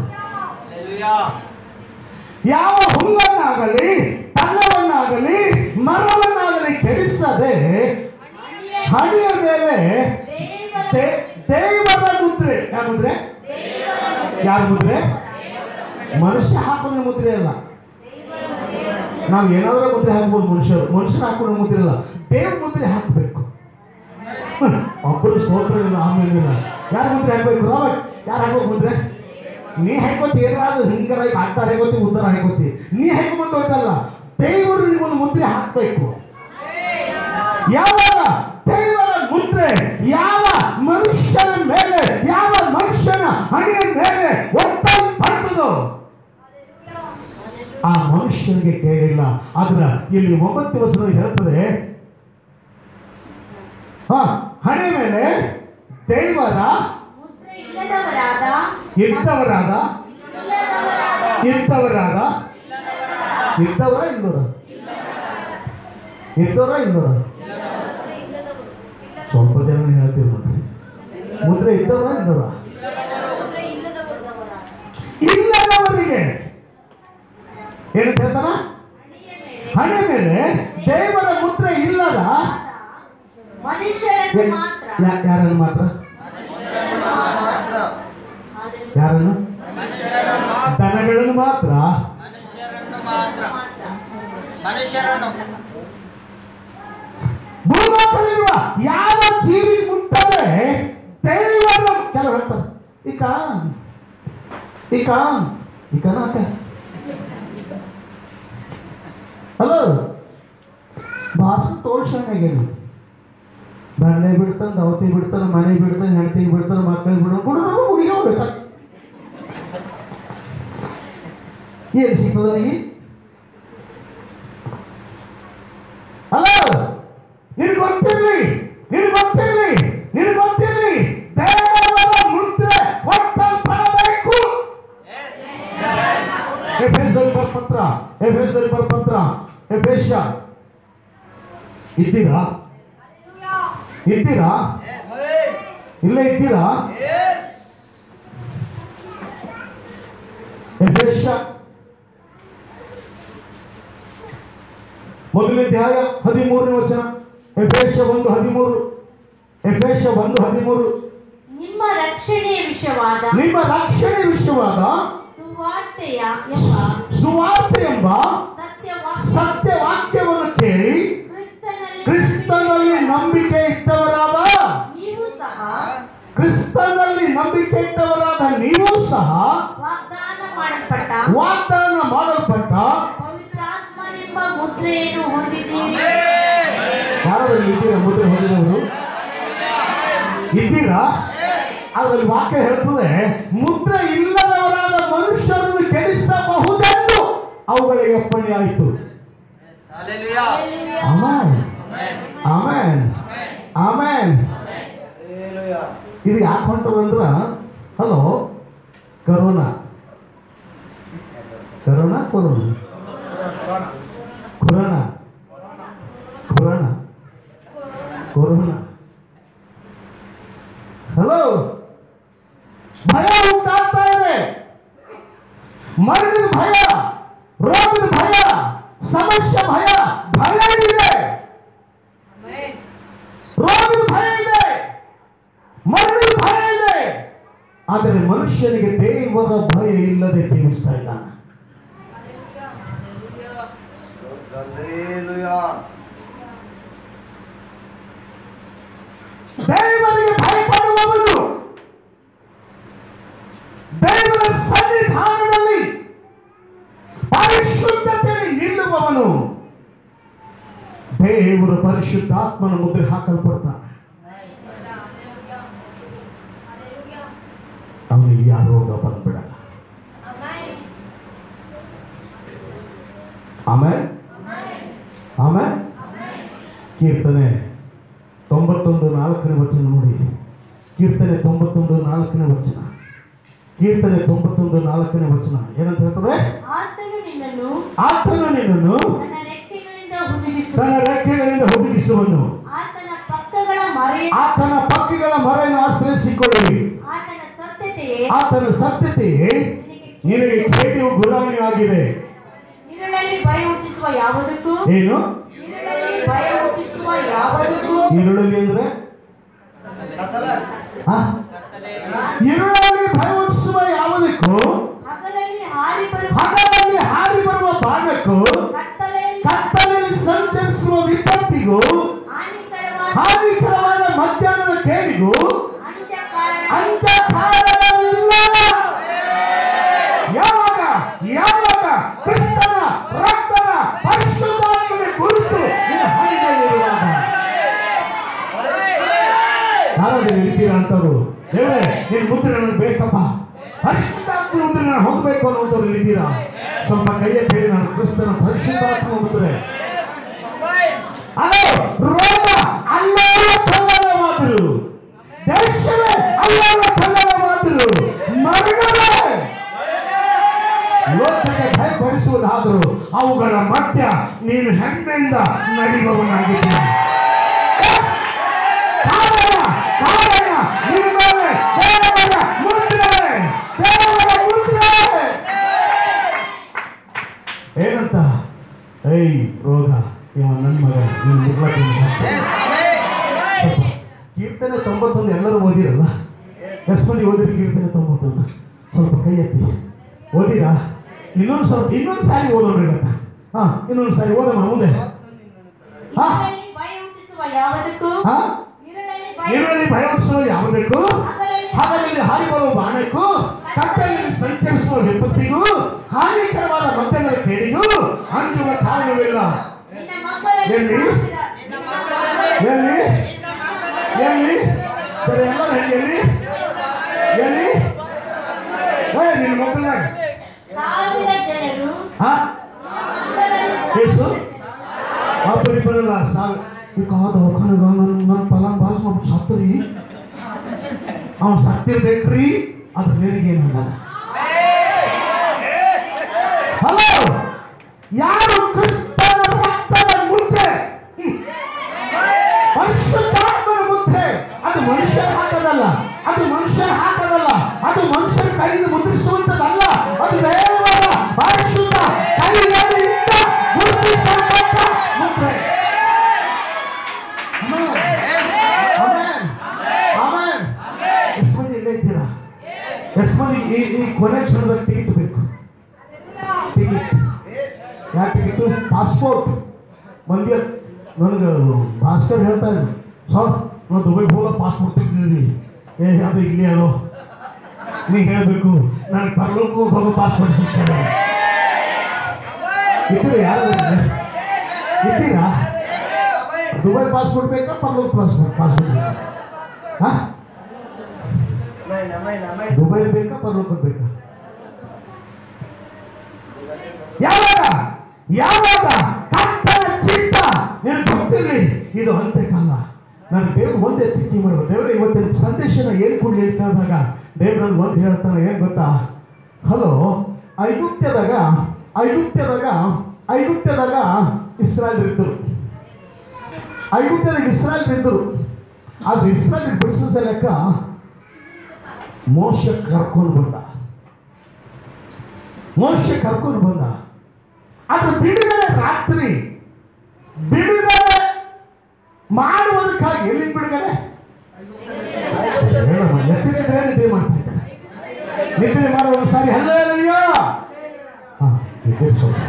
ಯಾವ ಹುಲ್ಲನ್ನಾಗಲಿ ಪಲ್ಲವನ್ನಾಗಲಿ ಮರವನ್ನಾಗಲಿ ಕೆಡಿಸದೆ ಹಣಿಯ ಮೇಲೆ ದೇ- ದೇವರ ಮುದ್ರೆ ಯಾವ ಮುದ್ರೆ ಯಾರ ಮುದ್ರೆ ಮನುಷ್ಯ ಹಾಕೊಂಡ ಮುದ್ರೆ ಅಲ್ಲ ನಾವು ಏನಾದ್ರೂ ಮುದ್ರೆ ಹಾಕ್ಬೋದು ಮನುಷ್ಯರು ಮನುಷ್ಯರು ಹಾಕೊಂಡ ಮುದ್ರೆ ಅಲ್ಲ ದೇವ್ರ ಮುದ್ರೆ ಹಾಕಬೇಕು ಒಬ್ಬರು ಸ್ತೋತ್ರ ಇಲ್ಲ ಆಮೇಲೆ ಇಲ್ಲ ಯಾರು ಮುದ್ರೆ ಹಾಕ್ಬೇಕು ರಾಬರ್ಟ್ ಯಾರು ಹಾಕ್ಬೇಕು ಮುದ್ರೆ ನೀ ಹಾಕೋತಿ ಏನಾದ್ರು ಹಿಂಗರ ಆಗ್ತಾ ಹಾಕೋತಿ ಉತ್ತರ ಹಾಕೋತಿ ನೀ ಹಾಕೊಂಬಂದು ಹೋಯ್ತಲ್ಲ ದೇವರು ನಿಮ್ಮೊಂದು ಮುದ್ರೆ ಹಾಕ್ಬೇಕು ಯಾವಾಗ ದೇವರ ಮುದ್ರೆ ಯಾವ ಮನುಷ್ಯನ ಮೇಲೆ ಯಾವ ಮನುಷ್ಯನ ಹಣೆಯ ಮೇಲೆ ಒತ್ತಲ್ಪಟ್ಟದೋ ಆ ಮನುಷ್ಯನಿಗೆ ಕೇಳಿಲ್ಲ ಆದ್ರ ಇಲ್ಲಿ ಒಂಬತ್ತು ವರ್ಷ ಹೇಳ್ತದೆ ಹ ಹಣೆ ಮೇಲೆ ದೇವರ ಮುದ್ರೆ ಇಲ್ಲದವರಾದ ಇದ್ದವರಾದ ಇಲ್ಲದವರಾದ ಇದ್ದವರಾದ ಇದ್ದವರ ಇಲ್ಲವರ ಇದ್ದವರ ಇಲ್ಲವರ ಸ್ವಲ್ಪ ಜನ ಹೇಳ್ತೀವಿ ನೋಡ್ರಿ ಮುದ್ರೆ ಇದ್ದವರ ಇಲ್ಲವರ ಮುದ್ರೆ ಇಲ್ಲದವರಾದ ಇಲ್ಲದವರಿಗೆ ಏನಂತ ಹೇಳ್ತಾನ ಹಣೆ ಮೇಲೆ ದೇವರ ಮುದ್ರೆ ಇಲ್ಲದ ಮನುಷ್ಯರನ್ನು ಏ- ಮಾತ್ರ ಯಾ- ಯಾರನ್ನು ಮಾತ್ರ ಯಾರನ್ನು ದನಗಳನ್ನು ಮಾತ್ರ ಮನುಷ್ಯರನ್ನು ಮಾತ್ರ ಮನುಷ್ಯರನ್ನು ಭೂಲೋಕದಲ್ಲಿರುವ ಯಾವ ಜೀವಿ ಮುಟ್ಟದೆ ದೇವರ ಕೆಲವು ಹೇಳ್ತಾರೆ ಈಕ ಈಕ ಈಕನಾಕ ಹಲೋ ಭಾಷೆ ತೋರ್ಸಂಗಾಗೇನು ಬಂಡೆ ಬಿಡ್ತಾನೆ ದವತಿ ಬಿಡ್ತಾನೆ ಮನೆ ಬಿಡ್ತಾನೆ ಹೆಂಡತಿ ಬಿಡ್ತಾನೆ ಮಕ್ಕಳಿಗೆ ಬಿಡ್ತಾನೆ ಕೂಡ ಹುಡುಗಿ ಹೋಗ್ಬೇಕು ಏನು ಸಿಗ್ತದ ನನಗೆ ಹಲೋ ನಿನಗೆ ಗೊತ್ತಿರ್ಲಿ ನಿನಗೆ ಗೊತ್ತಿರ್ಲಿ ನಿನಗೆ ಗೊತ್ತಿರ್ಲಿ ದೇವರ ಮುದ್ರೆ ಒಟ್ಟಲ್ಪಡಬೇಕು ಎಫೆಸಲ್ಲಿ ಬರ್ಪತ್ರ ಎಫೆಸಲ್ಲಿ ಬರ್ಪತ್ರ ಎಫೆಶ ಇದ್ದೀರಾ ಇದ್ದೀರಾ ಇಲ್ಲೇ ಇದ್ದೀರಾ ಎಫೆಶ ಮೊದಲನೇ ಅಧ್ಯಾಯ ಹದಿಮೂರನೇ ವಚನ ಎಫೇಶ ಒಂದು ಹದಿಮೂರು ಎಫೇಶ ಒಂದು ಹದಿಮೂರು ನಿಮ್ಮ ರಕ್ಷಣೆಯ ವಿಷಯವಾದ ನಿಮ್ಮ ರಕ್ಷಣೆ ವಿಷಯವಾದ ಸುವಾರ್ತೆಯ ಎಂಬ ಸುವಾರ್ತೆ ಎಂಬ ಸತ್ಯವಾಕ್ಯ ಸತ್ಯ ವಾಕ್ಯವನ್ನು ಕೇಳಿ ಕ್ರಿಸ್ತನಲ್ಲಿ ಕ್ರಿಸ್ತನಲ್ಲಿ ನಂಬಿಕೆ ಇಟ್ಟವರಾದ ನೀವು ಸಹ ಕ್ರಿಸ್ತನಲ್ಲಿ ನಂಬಿಕೆ ಇಟ್ಟವರಾದ ನೀವು ಸಹ ವಾಗ್ದಾನ ಮಾಡಲ್ಪಟ್ಟ ವಾಗ್ದಾನ ಮಾಡಲ್ಪಟ್ಟ ಪವಿತ್ರಾತ್ಮನೆಂಬ ಮುದ್ರೆಯನ್ನು ಹೊಂದಿದ್ದೀರಿ ಯಾರಾದ್ರೂ ಇದ್ದೀರಾ ಮುದ್ರೆ ಹೊಂದಿದವರು ಇದ್ದೀರಾ ಅದರಲ್ಲಿ ವಾಕ್ಯ ಹೇಳ್ತದೆ ಮುದ್ರೆ ಇಲ್ಲದವರಾದ ಮನುಷ್ಯರನ್ನು ಕೆಡಿಸಬಹುದೆಂದು ಅವುಗಳಿಗೆ ಅಪ್ಪಣೆ ಆಯಿತು Hallelujah. ಆಮೇನ್ ಆಮೇನ್ ಆಮೇನ್ ಇದು ಯಾಕೆ ಹೊಂಟದಂದ್ರ hello corona corona corona corona corona corona hello ಭಯ ಉಂಟಾಗ್ತಾ ಇದೆ ಮರಣದ ಭಯ ರೋಗದ ಭಯ ಸಮಸ್ಯೆ ಭಯ ಭಯ ಇದೆ ರೋಗದ ಭಯ ಇದೆ ಮರಣದ ಭಯ ಇದೆ ಆದರೆ ಮನುಷ್ಯನಿಗೆ ದೇವರ ಭಯ ಇಲ್ಲದೆ ತಿಳಿಸ್ತಾ ಇದ್ದಾನೆ ದೇವರಿಗೆ ಭಯಪಡುವವನು ದೇವರ ಸನ್ನಿಧಾನದಲ್ಲಿ ಪರಿಶುದ್ಧತೆಯಲ್ಲಿ ನಿಲ್ಲುವವನು ದೇವರ ಪರಿಶುದ್ಧಾತ್ಮನ ಮುದ್ರೆ ಹಾಕಲ್ಪಡ್ತಾನೆ ಅವನಿಗೆ ಯಾವ ರೋಗ ಬಂದ್ಬಿಡಲ್ಲ ಆಮೇಲೆ ಆಮೇಲೆ ಕೀರ್ತನೆ ತೊಂಬತ್ತೊಂದು ನಾಲ್ಕನೇ ವಚನ ನೋಡಿ ಕೀರ್ತನೆ ತೊಂಬತ್ತೊಂದು ನಾಲ್ಕನೇ ವಚನ ಕೀರ್ತನೆ ತೊಂಬತ್ತೊಂದು ನಾಲ್ಕನೇ ವಚನ ಏನಂತ ಹೇಳ್ತದೆ ಆತನು ನಿನ್ನನ್ನು ಆತನು ನಿನ್ನನ್ನು ತನ್ನ ರೆಕ್ಕೆಗಳಿಂದ ಹುದುಗಿಸುವ ತನ್ನ ರೆಕ್ಕೆಗಳಿಂದ ಹುಡುಗಿಸುವನು ಆತನ ಪಕ್ಕಗಳ ಮರೆ ಆತನ ಪಕ್ಕಿಗಳ ಮರೆಯನ್ನು ಆಶ್ರಯಿಸಿಕೊಳ್ಳಿ ಆತನ ಸತ್ಯತೆಯೇ ಆತನ ಸತ್ಯತೆಯೇ ನಿನಗೆ ಕೇಟಿಯು ಗುಲಾಮಿ ಆಗಿದೆ ನಿರಳಲ್ಲಿ ಭಯ ಹುಟ್ಟಿಸುವ ಯಾವುದಕ್ಕೂ ಏನು ನಿರಳಲ್ಲಿ ಭಯ ಹುಟ್ಟಿಸುವ ಯಾವುದಕ್ಕೂ ಈರುಳ್ಳಿ ಅಂದ್ರೆ ಆ? ಈರುಳ್ಳಿ ಭಯ ಹುಟ್ಟಿಸುವ ಯಾವುದಕ್ಕೂ ಹಗಲಲ್ಲಿ ಹಾರಿ ಬರುವ ಹಗಲಲ್ಲಿ ಹಾರಿ ಬರುವ ಬಾಣಕ್ಕೂ ಕತ್ತಲೆಯಲ್ಲಿ ಕತ್ತಲೆಯಲ್ಲಿ ಸಂಚರಿಸುವ ವಿಪತ್ತಿಗೂ ಹಾನಿಕರವಾದ ಹಾನಿಕರವಾದ ಮಧ್ಯಾಹ್ನದ ಕೇಳಿಗೂ ಅಂತ್ಯ ಕಾರಣ ಅಂತ ಕಾರಣವಿಲ್ಲ ಯಾವಾಗ ಯಾವಾಗ ಕ್ರಿಸ್ತನ ರಕ್ತದ ಪರಿಶುದ್ಧಾತ್ಮನ ಕುರಿತು ನಿನ್ನ ಹೃದಯದಲ್ಲಿರುವಾಗ ಯಾರಾದ್ರೂ ಇರ್ತೀರಾ ಅಂತವ್ರು ದೇವರೇ ನಿನ್ ಮುದ್ರೆ ನನಗೆ ಬೇಕಪ್ಪ ಪರಿಶುದ್ಧಾತ್ಮ ಮುದ್ರೆ ನಾನು ಹೊಂದಬೇಕು ಅನ್ನೋಂಥವ್ರು ಇದ್ದೀರಾ ಸ್ವಲ್ಪ ಕೈಯ ಬೇಡಿ ನಾನು ಕ್ರಿಸ್ತನ ಪರಿಶುದ್ಧಾತ್ಮ ಮುದ್ರೆ ಅದೇ ರೋಗ ಅಲ್ಲವೇ ಕಲ್ಲರವಾದರು ದೇಶವೇ ಅಲ್ಲವೇ ಕಲ್ಲರವಾದರು ಮರಣವೇ ಲೋಕಕ್ಕೆ ಭಯಪಡಿಸುವುದಾದರೂ ಅವುಗಳ ಮಧ್ಯ ನೀನು ಹೆಮ್ಮೆಯಿಂದ ನಡೆಯುವವನಾಗಿದ್ದೀಯ ಕಾರಣ ಕಾರಣ ನಿನ್ನ ಮೇಲೆ ದೇವರ ಮುದ್ರೆ ದೇವರ ಮುದ್ರೆ ಏನಂತ ಏಯ್ ರೋಗ ಇವ ನನ್ನ ಮಗ ನೀನು ಮುಗ್ಲಕ್ಕೆ ಕೀರ್ತನೆ ತೊಂಬತ್ತೊಂದು ಎಲ್ಲರೂ ಓದಿರಲ್ಲ ಎಷ್ಟು ಮಂದಿ ಓದಿರಿ ಕೀರ್ತನೆ ತೊಂಬತ್ತೊಂದು ಸ್ವಲ್ಪ ಕೈ ಎತ್ತಿ ಓದಿರಾ ಇನ್ನೊಂದು ಸ್ವಲ್ಪ ಇನ್ನೊಂದು ಸಾರಿ ಓದೋಣ ಇವತ್ತ ಹಾ ಇನ್ನೊಂದು ಸಾರಿ ಓದೋಣ ಮುಂದೆ ಹಾ ನಿರಳಲ್ಲಿ ಭಯ ಹುಟ್ಟಿಸುವ ಯಾವುದಕ್ಕೂ ಹಾ ನಿರಳಲ್ಲಿ ಭಯ ನೀರಲ್ಲಿ ಭಯಪಡಿಸುವ ಯಾವುದಕ್ಕೂ ಹಗಲಲ್ಲಿ ಹಾರಿ ಬರುವ ಬಾಣಕ್ಕೂ ಕತ್ತಲಲ್ಲಿ ಸಂಚರಿಸುವ ವಿಪತ್ತಿಗೂ ಹಾನಿಕರವಾದ ಮಧ್ಯಗಳ ಕೇಳಿಗೂ ಅಂಜುವ ಕಾರಣವಿಲ್ಲ ನಿನ್ನ ಮಕ್ಕಳಲ್ಲಿ ಎಲ್ಲಿ? ಸಾವಿರ- ನಿನ್ನ ಮಕ್ಕಳಲ್ಲಿ ಎಲ್ಲಿ ಎಲ್ಲಿ ಸರಿ ಎಲ್ಲ ಎಲ್ಲಿ ಎಲ್ಲಿ ಏ ನಿನ್ನ ಮಕ್ಕಳಾಗ ಸಾವಿರ ಜನರು ಹಾ ಮಕ್ಕಳಲ್ಲಿ ಎಷ್ಟು ಒಬ್ಬರಿ ಬರಲ್ಲ ಸಾಲ ಈಗ ದವಾಖಾನೆಗ ನನ್ನ ನನ್ನ ಫಲ ಬಾಸ್ ಮಾಡ್ಬಿಟ್ಟು ಸತ್ತರಿ ಅವ ಸತ್ತಿರ್ಬೇಕ್ರಿ ಅದ್ರ ನಿನಗೇನಲ್ಲ ಹಲೋ ಯಾರು ಕ್ರಿಸ್ತನ ರಕ್ತದ ಮುದ್ರೆ ಹ್ಮ್. ಪರಿಶುದ್ಧಾತ್ಮನ ಮುದ್ರೆ ಅದು ಮನುಷ್ಯರ ಹಾಕದಲ್ಲ ಅದು ಮನುಷ್ಯರ ಹಾಕದಲ್ಲ ಅದು ಮನುಷ್ಯರ ಕೈಯಿಂದ ಮುದ್ರಿಸುವಂತದಲ್ಲ ಅದು ದೇವರ ಪರಿಶುದ್ಧ ಕೈಗಳಿಂದ ಮುದ್ರಿಸಲ್ಪಟ್ಟ ಮುದ್ರೆ ಆಮೆನ್. ಆಮೆನ್. ಆಮೆನ್. ಎಷ್ಟು ಮಂದಿ ಇಲ್ಲೇ ಇದ್ದೀರಾ ಎಷ್ಟು ಮಂದಿ ಈ ಈ ಕೊನೆ ಕ್ಷಣದಲ್ಲಿ ಟಿಕೆಟ್ ಬೇಕು ಟಿಕೆಟ್ ಯಾಕೆ ಟಿಕೆಟ್ ಪಾಸ್ಪೋರ್ಟ್ ಮಂದಿ ನನಗೆ ಭಾಸ್ಕರ್ ಹೇಳ್ತಾ ಇದ್ರು ಸರ್ ನಾವು ದುಬೈಗೆ ಹೋಗೋ ಪಾಸ್ಪೋರ್ಟ್ ತೆಗ್ದಿದ್ದೀನಿ ಏ ಅದು ಇಲ್ಲಿ ಅಲ್ಲೋ ನೀ ಹೇಳಬೇಕು ನನಗೆ ಪರಲೋಕಕ್ಕೂ ಹೋಗೋ ಪಾಸ್ಪೋರ್ಟ್ ಸಿಗ್ತದೆ ಇದ್ದೀರಾ ಯಾರು ಇದ್ದೀರಾ ದುಬೈ ಪಾಸ್ಪೋರ್ಟ್ ಬೇಕಾ ಪರಲೋಕ ಪಾಸ್ಪೋರ್ಟ್ ಪಾಸ್ಪೋರ್ಟ್ ಬೇಕಾ ಹಾಂ ಅಮೇನ್ ಅಮೇನ್ ಅಮೇನ್ ದುಬೈ ಬೇಕಾ ಪರಲೋಕ ಬೇಕಾ ಯಾವಾಗ ಯಾವಾಗ ಕರ್ತನ ಚಿತ್ತ ನಿನಗೆ ಗೊತ್ತಿರಲಿ ಇದು ಅಂತ್ಯಕಾಲ ನಾನು ದೇವ್ರು ಒಂದೇ ಚಿಂತೆ ಮಾಡುವ ದೇವರ ಇವತ್ತಿನ ಸಂದೇಶನ ಏನು ಕೊಡ್ಲಿ ಅಂತ ಹೇಳಿದಾಗ ದೇವ್ರು ನನ್ಗೆ ಒಂದು ಹೇಳ್ತಾನೆ ಏನು ಗೊತ್ತಾ ಹಲೋ ಐಗುಪ್ತ್ಯದಾಗ ಐಗುಪ್ತ್ಯದಾಗ ಐಗುಪ್ತ್ಯದಾಗ ಇಸ್ರಾಯಲ್ ಇದ್ದರು ಐಗುಪ್ತ್ಯದಾಗ ಇಸ್ರಾಯಲ್ ಇದ್ದರು ಆದ್ರೆ ಇಸ್ರಾಯಲ್ ಬಿಡಿಸಿದ ಲೆಕ್ಕ ಮೋಶ ಕರ್ಕೊಂಡು ಬಂದ ಮೋಶ ಕರ್ಕೊಂಡು ಬಂದ ಅದು ಬಿಡುಗಡೆ ರಾತ್ರಿ ಬಿಡುಗಡೆ ಮಾಡುವುದಕ್ಕಾಗಿ ಎಲ್ಲಿ ಬಿಡುಗಡೆ ಹೇಳಮ್ಮ, ಎತ್ತಿದ್ರೆ ನಿದ್ರೆ ಮಾಡ್ತಾ ಇದ್ದಾರೆ ನಿದ್ರೆ ಮಾಡೋ ಒಂದು ಸಾರಿ ಹಲ್ಲೆಲೂಯ ಹಾ, ನಿದ್ರೆ ಸ್ವಲ್ಪ.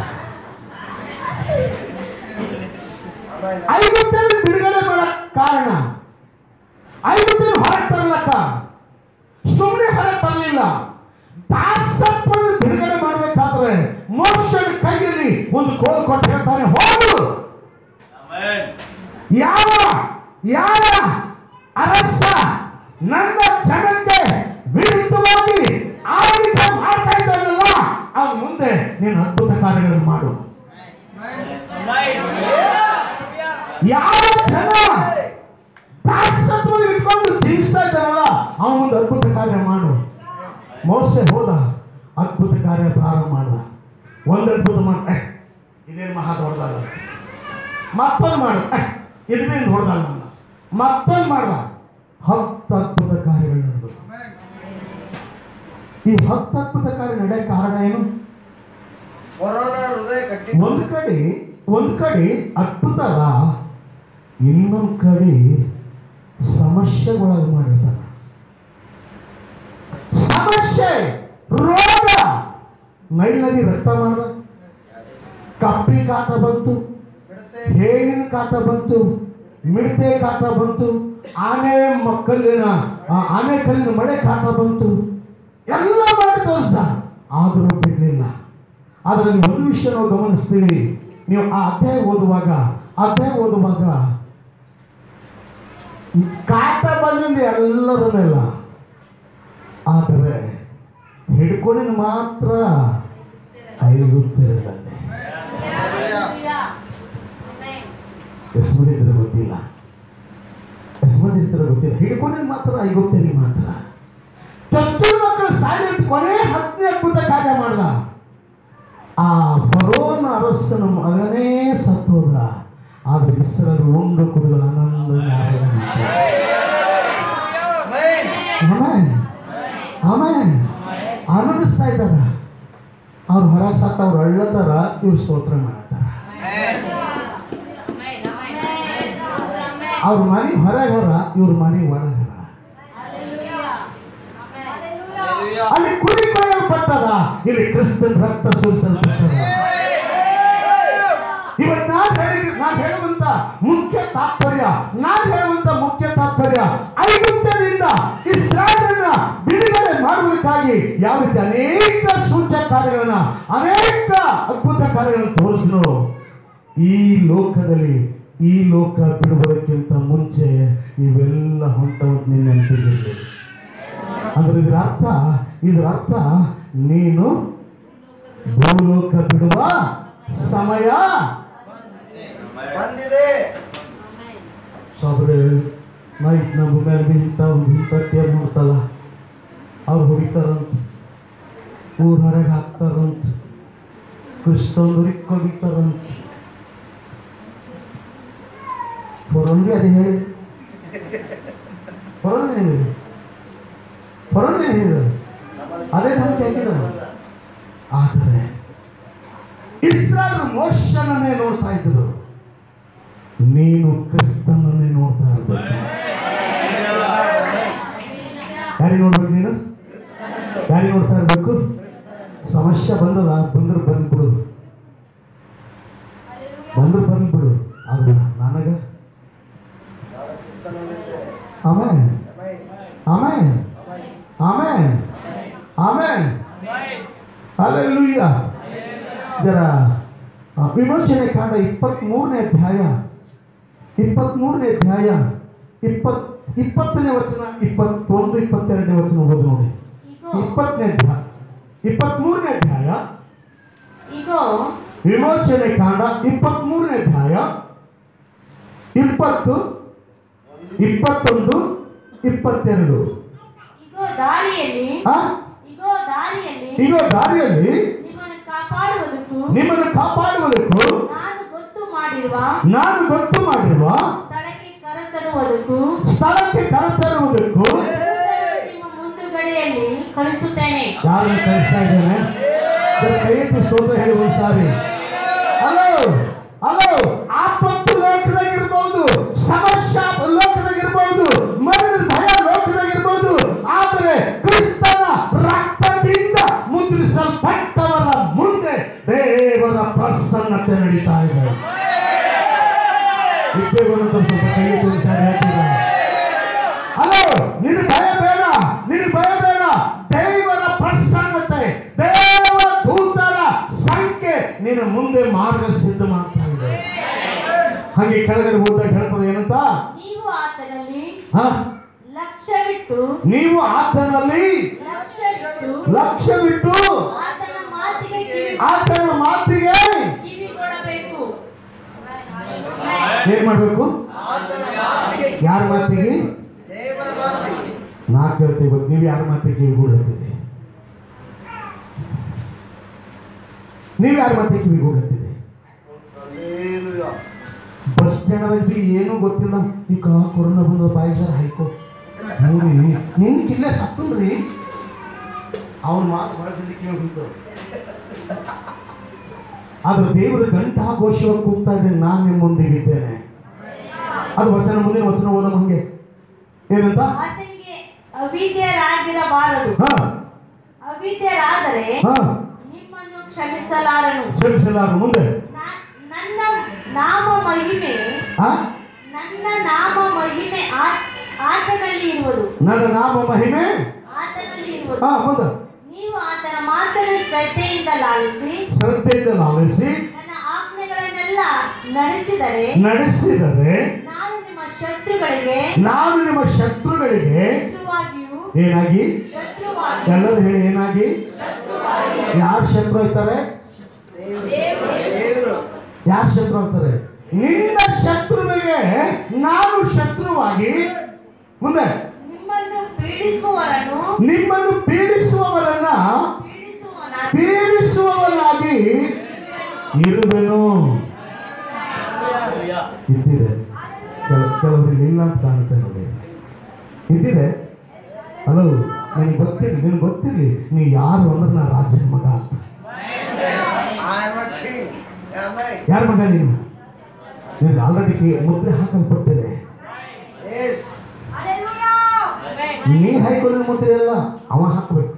ಐಗುಪ್ತಲ್ಲಿ ಬಿಡುಗಡೆ ಮಾಡಕ್ ಕಾರಣ ಐಗುಪ್ತಲ್ಲಿ ಹೊರಗೆ ತರ್ಲಕ್ಕ ಸುಮ್ಮನೆ ಹೊರಗೆ ಬರಲಿಲ್ಲ ದಾಸತ್ವದ ಬಿಡುಗಡೆ ಮಾಡಬೇಕಾದ್ರೆ ಮೋಕ್ಷದ ಕೈಯಲ್ಲಿ ಒಂದು ಕೋಲ್ ಕೊಟ್ಟು ಹೇಳ್ತಾನೆ ಹೋಗು ಅಮೇನ್ ಯಾವ ಯಾವ ಅರಸ ನನ್ನ ಜನಕ್ಕೆ ವಿರುದ್ಧವಾಗಿ ಆಡಳಿತ ಮಾಡ್ತಾ ಇದ್ದಾನಲ್ಲ ಅವನ ಮುಂದೆ ನೀನು ಅದ್ಭುತ ಕಾರ್ಯಗಳನ್ನು ಮಾಡು ಯಾವ ಜನ ದಾಸತ್ವ ಇಟ್ಕೊಂಡು ಜೀವಿಸ್ತಾ ಇದ್ದಾನಲ್ಲ ಅವನ ಮುಂದೆ ಅದ್ಭುತ ಕಾರ್ಯ ಮಾಡು ಮೋಸೆ ಹೋದ ಅದ್ಭುತ ಕಾರ್ಯ ಪ್ರಾರಂಭ ಮಾಡ ಒಂದು ಅದ್ಭುತ ಮಾಡ ಏ, ಇದೇನು ಮಹಾ ದೊಡ್ಡದಲ್ಲ ಮತ್ತೊಂದು ಮಾಡು ಏ, ಇದ್ರಿಂದ ಹೊಡೆದಲ್ಲ ನನ್ನ ಮತ್ತೊಂದು ಮಾಡ ಹತ್ತು ಅದ್ಭುತ ಕಾರ್ಯಗಳು ನಡೆದು ಈ ಹತ್ತು ಅದ್ಭುತ ಕಾರ್ಯ ನಡೆಯ ಕಾರಣ ಏನು ಕೊರೋನಾ ಹೃದಯ ಕಟ್ಟಿ ಒಂದು ಕಡೆ ಒಂದು ಕಡೆ ಅದ್ಭುತದ ಇನ್ನೊಂದು ಕಡೆ ಸಮಸ್ಯೆಗೊಳಗೆ ಮಾಡಿರ್ತಾರ ಸಮಸ್ಯೆ ರೋಗ ನೈಲ್ ನದಿ ರಕ್ತ ಮಾಡ ಕಪ್ಪಿ ಕಾಟ ಬಂತು ಬಿಡುತ್ತೆ ಹೇಗಿನ ಕಾಟ ಬಂತು ಮಿಡತೆ ಕಾಟ ಬಂತು ಆನೆ ಮಕ್ಕಳಿನ ಆ ಆನೆ ಕಲ್ಲಿನ ಮಳೆ ಕಾಟ ಬಂತು ಎಲ್ಲ ಮಾಡಿ ತೋರಿಸ ಆದರೂ ಬಿಡಲಿಲ್ಲ ಅದರಲ್ಲಿ ಒಂದು ವಿಷಯ ನಾವು ಗಮನಿಸ್ತೀವಿ ನೀವು ಆ ಅಧ್ಯಾಯ ಓದುವಾಗ ಅಧ್ಯಾಯ ಓದುವಾಗ ಈ ಕಾಟ ಬಂದಿಂದ ಎಲ್ಲರ ಮೇಲ ಆದರೆ ಹಿಡ್ಕೊಂಡಿನ ಮಾತ್ರ ಐಗುತ್ತಿರಲೇ ಎಷ್ಟು ಮಂದಿ ಇದ್ರೆ ಗೊತ್ತಿಲ್ಲ ಎಷ್ಟು ಮಂದಿ ಇರ್ತಾರೆ ಗೊತ್ತಿಲ್ಲ ಹಿಡ್ಕೊಂಡಿದ್ ಮಾತ್ರ ಐಗುಪ್ತನಿ ಮಾತ್ರ ಚೊಚ್ಚಲ ಮಕ್ಕಳು ಸಾಯಿಲ್ ಕೊನೆ ಹತ್ತನೇ ಅದ್ಭುತ ಕಾರ್ಯ ಮಾಡ್ದ ಆ ಫರೋನ ಅರಸನ ಮಗನೇ ಸತ್ತೋದ ಆದ್ರೆ ಇಸ್ರಾಯೇಲ್ ಉಂಡು ಕುಡಿದು ಆನಂದ ಅಮೇನ್ ಆಮೇನ್ ಆಮೇನ್ ಆನಂದಿಸ್ತಾ ಇದ್ದಾರ ಅವ್ರು ಹೊರಗೆ ಸತ್ತ ಅವ್ರು ಅಳ್ಳತಾರ ಇವ್ರು ಸ್ತೋತ್ರ ಮಾಡತ್ತಾರ ಅವ್ರ ಮನೆ ಹೊರಗೆ ಹೊರ ಇವ್ರ ಮನೆ ಒಳಗರ Hallelujah. ಅಲ್ಲಿ ಕುರಿ ಕೊಯ್ಯಲ್ಪಟ್ಟದ ಇಲ್ಲಿ ಕ್ರಿಸ್ತನ್ ರಕ್ತ ಸುರಿಸಲ್ಪಟ್ಟದ ಇವತ್ತು ನಾನು ಹೇಳಿ ನಾನು ಹೇಳುವಂತ ಮುಖ್ಯ ತಾತ್ಪರ್ಯ ನಾನು ಹೇಳುವಂತ ಮುಖ್ಯ ತಾತ್ಪರ್ಯ ಐಗುಪ್ತದಿಂದ ಇಸ್ರಾಯೇಲನ್ನ ಬಿಡುಗಡೆ ಮಾಡುವುದಕ್ಕಾಗಿ ಯಾವ ರೀತಿ ಅನೇಕ ಸೂಚಕ ಕಾರ್ಯಗಳನ್ನ ಅನೇಕ ಅದ್ಭುತ ಕಾರ್ಯಗಳನ್ನು ತೋರಿಸಿದ್ರು ಈ ಲೋಕದಲ್ಲಿ ಈ ಲೋಕ ಬಿಡುವುದಕ್ಕಿಂತ ಮುಂಚೆ ಇವೆಲ್ಲ ಹೊಂಟವಂತ ನಿನ್ನ ನೆನಪಿರಲಿ ಅಂದ್ರೆ ಇದರ ಅರ್ಥ ಇದರ ಅರ್ಥ ನೀನು ಭೂಲೋಕ ಬಿಡುವ ಸಮಯ ಬಂದಿದೆ ಸಾಬ್ರೆ ನೈಟ್ ನಮ್ಮ ಮೇಲೆ ಬಿ ಇಂಥ ಇಂಥತ್ತೇ ನೋಡ್ತಲ್ಲ ಅವ್ರು ಹೊಡಿತಾರಂತ ಊರ ಹೊರಗೆ ಹಾಕ್ತಾರಂತ ಕ್ರಿಸ್ತಂದೂರಿಗೆ ಕೊಡಿತಾರಂತ ಹೊರನ್ಗೆ ಅದು ಹೇಳಿ ಹೊರನ್ ಹೇಳಿ ಹೊರನ್ ಹೇಳಿದ ಅದೇ ಧಮಕಿ ಹಾಕಿದ ಆದರೆ ಇಸ್ರಾಯೇಲ್ ಮೋಶನನ್ನೇ ನೋಡ್ತಾ ಇದ್ರು ನೀನು ಕ್ರಿಸ್ತನನ್ನೇ ನೋಡ್ತಾ ಇರ್ಬೇಕು ಯಾರಿಗೆ ನೋಡ್ಬೇಕು ನೀನು ಯಾರಿಗೆ ನೋಡ್ತಾ ಇರ್ಬೇಕು ಸಮಸ್ಯೆ ಬಂದದ ಬಂದ್ರೆ ಬಂದ್ಬಿಡು ಬಂದ್ರೆ ಬಂದ್ಬಿಡು ಆಗ್ಬಿಡ ನನಗ ಆಮೇಲೆ ಆಮೇಲೆ ಆಮೇಲೆ ಆಮೇಲೆ ಅಲ್ಲೆಲ್ಲೂಯ್ಯ ಜರ ಆ, ವಿಮೋಚನೆ ಕಾಂಡ ಇಪ್ಪತ್ತ್ಮೂರನೇ ಅಧ್ಯಾಯ ಇಪ್ಪತ್ತ್ಮೂರನೇ ಅಧ್ಯಾಯ ಇಪ್ಪತ್ತ ಇಪ್ಪತ್ತನೇ ವಚನ ಇಪ್ಪತ್ತೊಂದು ಇಪ್ಪತ್ತೆರಡನೇ ವಚನ ಓದು ನೋಡಿ ಇಗೋ ಇಪ್ಪತ್ತನೇ ಅಧ್ಯಾಯ ಇಪ್ಪತ್ಮೂರನೇ ಅಧ್ಯಾಯ ಇಗೋ ವಿಮೋಚನೆ ಕಾಂಡ ಇಪ್ಪತ್ಮೂರನೇ ಅಧ್ಯಾಯ ಇಪ್ಪತ್ತು ಇಪ್ಪತ್ತೊಂದು ಇಪ್ಪತ್ತೆರಡು ಇಗೋ ದಾರಿಯಲ್ಲಿ ಆ? ಇಗೋ ದಾರಿಯಲ್ಲಿ ಈಗ ದಾರಿಯಲ್ಲಿ ನಿಮ್ಮನ್ನು ಕಾಪಾಡುವುದಕ್ಕೂ ನಿಮ್ಮನ್ನು ಕಾಪಾಡುವುದಕ್ಕೂ ನಾನು ಗೊತ್ತು ಮಾಡಿರುವ ನಾನು ಗೊತ್ತು ಮಾಡಿರುವ ಸ್ಥಳಕ್ಕೆ ಕರೆತರುವುದಕ್ಕೂ ಸ್ಥಳಕ್ಕೆ ಕರೆತರುವುದಕ್ಕೂ ನಿಮ್ಮ ಮುಂದುಗಡೆಯಲ್ಲಿ ಕಳಿಸುತ್ತೇನೆ ಯಾರನ್ನು ಕಳಿಸ್ತಾ ಇದ್ದೇನೆ ಇದರ ಕೈ ಎತ್ತಿ ಸ್ತೋತ್ರ ಹೇಳಿ ಒಂದು ಸಾರಿ ಹಲೋ ಹಲೋ ಆಪತ್ತು ಲೋಕದಾಗಿರ್ಬಹುದು ಸಮಸ್ಯೆ ಲೋಕದಾಗಿರ್ಬಹುದು ಮರಣದ ಭಯ ಲೋಕದಾಗಿರ್ಬಹುದು ಆದರೆ ಕ್ರಿಸ್ತನ ರಕ್ತದಿಂದ ಮುದ್ರಿಸಲ್ಪಟ್ಟವರ ಮುಂದೆ ದೇವರ ಪ್ರಸನ್ನತೆ ನಡೀತಾ ಇದೆ ಇದ್ದೇವನ್ನಂತ ಸ್ವಲ್ಪ ಕೈ ಎತ್ತಿ ಒಂದು ಸಾರಿ ಹೇಳ್ತಿದ್ದಾರೆ ಹಲೋ ನಿನ್ನ ಭಯ ಬೇಡ ನಿನ್ನ ಭಯ ಬೇಡ ದೇವರ ಪ್ರಸನ್ನತೆ ದೇವರ ದೂತರ ಸಂಖ್ಯೆ ನಿನ್ನ ಮುಂದೆ ಮಾರ್ಗ ಸಿದ್ಧ ಮಾಡ್ತಾ ಇದೆ ಹಾಗೆ ಕೆಳಗಡೆ ಓದಾಗ ಹೇಳ್ತದೆ ಏನಂತ ನೀವು ಆತನಲ್ಲಿ ಹ? ಲಕ್ಷ್ಯವಿಟ್ಟು ನೀವು ಆತನಲ್ಲಿ ಲಕ್ಷ್ಯವಿಟ್ಟು ಲಕ್ಷ್ಯವಿಟ್ಟು ಆತನ ಮಾತಿಗೆ ಕಿವಿ ಆತನ ಮಾತಿಗೆ ಕಿವಿಗೊಡಬೇಕು ಏನ್ ಮಾಡ್ಬೇಕು ಆತನ ಮಾತಿಗೆ ಯಾರ ಮಾತಿಗೆ ದೇವರ ಮಾತಿಗೆ ನಾ ಕೇಳ್ತೀವಿ ಇವತ್ತು ನೀವು ಯಾರ ಮಾತಿಗೆ ಕಿವಿಗೂಡತ್ತೀರಿ ನೀವು ಯಾರ ಮಾತಿಗೆ ಕಿವಿಗೂಡತ್ತೀರಿ Hallelujah. ಬಸ್ ಸ್ಟ್ಯಾಂಡಲ್ಲಿ ಏನೂ ಗೊತ್ತಿಲ್ಲ ಈಗ ಕೊರೋನಾ ಬಂದ ಬಾಯಿ ಜರ ಹಾಯ್ಕೋ ನೋಡಿ ನಿನ್ ಕಿಲ್ಲೆ ಸತ್ತನ್ರಿ ಅವ್ನ ಮಾತು ಬಹಳ ಜನ ಕೇಳ್ಬಿಟ್ಟು ಆದ್ರೆ ದೇವರು ಗಂಟ ಘೋಷವಾಗಿ ಕೂಗ್ತಾ ಇದ್ದೇನೆ ನಾನು ನಿಮ್ಮ ಮುಂದೆ ಇದ್ದೇನೆ ಅದು ವಚನ ಮುಂದಿನ ವಚನ ಓದಮ್ಮ ಹಂಗೆ ಏನಂತ ಆತನಿಗೆ ಅವಿದ್ಯರಾಗಿರಬಾರದು ಹಾ ಅವಿದ್ಯರಾದರೆ ಹಾ ನಿಮ್ಮನ್ನು ಕ್ಷಮಿಸಲಾರನು ಕ್ಷಮಿಸಲಾರ ಮುಂದೆ ನಾ- ನನ್ನ ನಾಮ ಮಹಿಮೆ ಹಾ ನನ್ನ ನಾಮ ಮಹಿಮೆ ಆ- ಆತನಲ್ಲಿ ಇರುವುದು ನನ್ನ ನಾಮ ಮಹಿಮೆ ಆತನಲ್ಲಿ ಇರುವುದು ಹಾ ಮುಂದೆ ನೀವು ಆತನ ಮಾತನ್ನು ಶ್ರದ್ಧೆಯಿಂದ ಲಾಲಿಸಿ ಶ್ರದ್ಧೆಯಿಂದ ಲಾಲಿಸಿ ನನ್ನ ಆಜ್ಞೆಗಳನ್ನೆಲ್ಲ ನಡೆಸಿದರೆ ನಡೆಸಿದರೆ ನಾನು ನಿಮ್ಮ ಶತ್ರುಗಳಿಗೆ ನಾನು ನಿಮ್ಮ ಶತ್ರುಗಳಿಗೆ ಶತ್ರುವಾಗಿಯೂ ಏನಾಗಿ ಶತ್ರುವಾಗಿಯೂ ಎಲ್ಲರೂ ಹೇಳಿ ಏನಾಗಿ ಯಾರು ಶತ್ರು ಆಗ್ತಾರೆ ದೇವರು ಯಾರು ಶತ್ರು ಆಗ್ತಾರೆ ನಿನ್ನ ಶತ್ರುವಿಗೆ ನಾನು ಶತ್ರುವಾಗಿ ಮುಂದೆ ನಿಮ್ಮನ್ನು ಪೀಡಿಸುವವರನ್ನು ನಿಮ್ಮನ್ನು ಪೀಡಿಸುವವರನ್ನ ಪೀಡಿಸುವವನ ಪೀಡಿಸುವವನಾಗಿ ಇರುವೆನು ಇದ್ದಿದೆ ಕೆಲ- ಕೆಲವರಿಗೆ ಇಲ್ಲ ಅಂತ ಕಾಣುತ್ತೆ ನೋಡಿ ಇದ್ದಿದೆ ಹಲೋ ನನಗೆ ಗೊತ್ತಿರಲಿ ನಿನಗೆ ಗೊತ್ತಿರಲಿ ನೀ ಯಾರು ಅಂದ್ರೆ ನಾ ರಾಜ್ಯದ ಮಗ ಅಂತ I am a king. Amen. ಯಾರ ಮಗ ನೀನು ನಿನಗೆ ಆಲ್ರೆಡಿ ಮುದ್ರೆ ಹಾಕಲ್ಪಟ್ಟಿದೆ Yes. ನೀ ಹಾಕೊಂಡು ಮುದ್ರೆ ಅಲ್ಲ ಅವ ಹಾಕಬೇಕು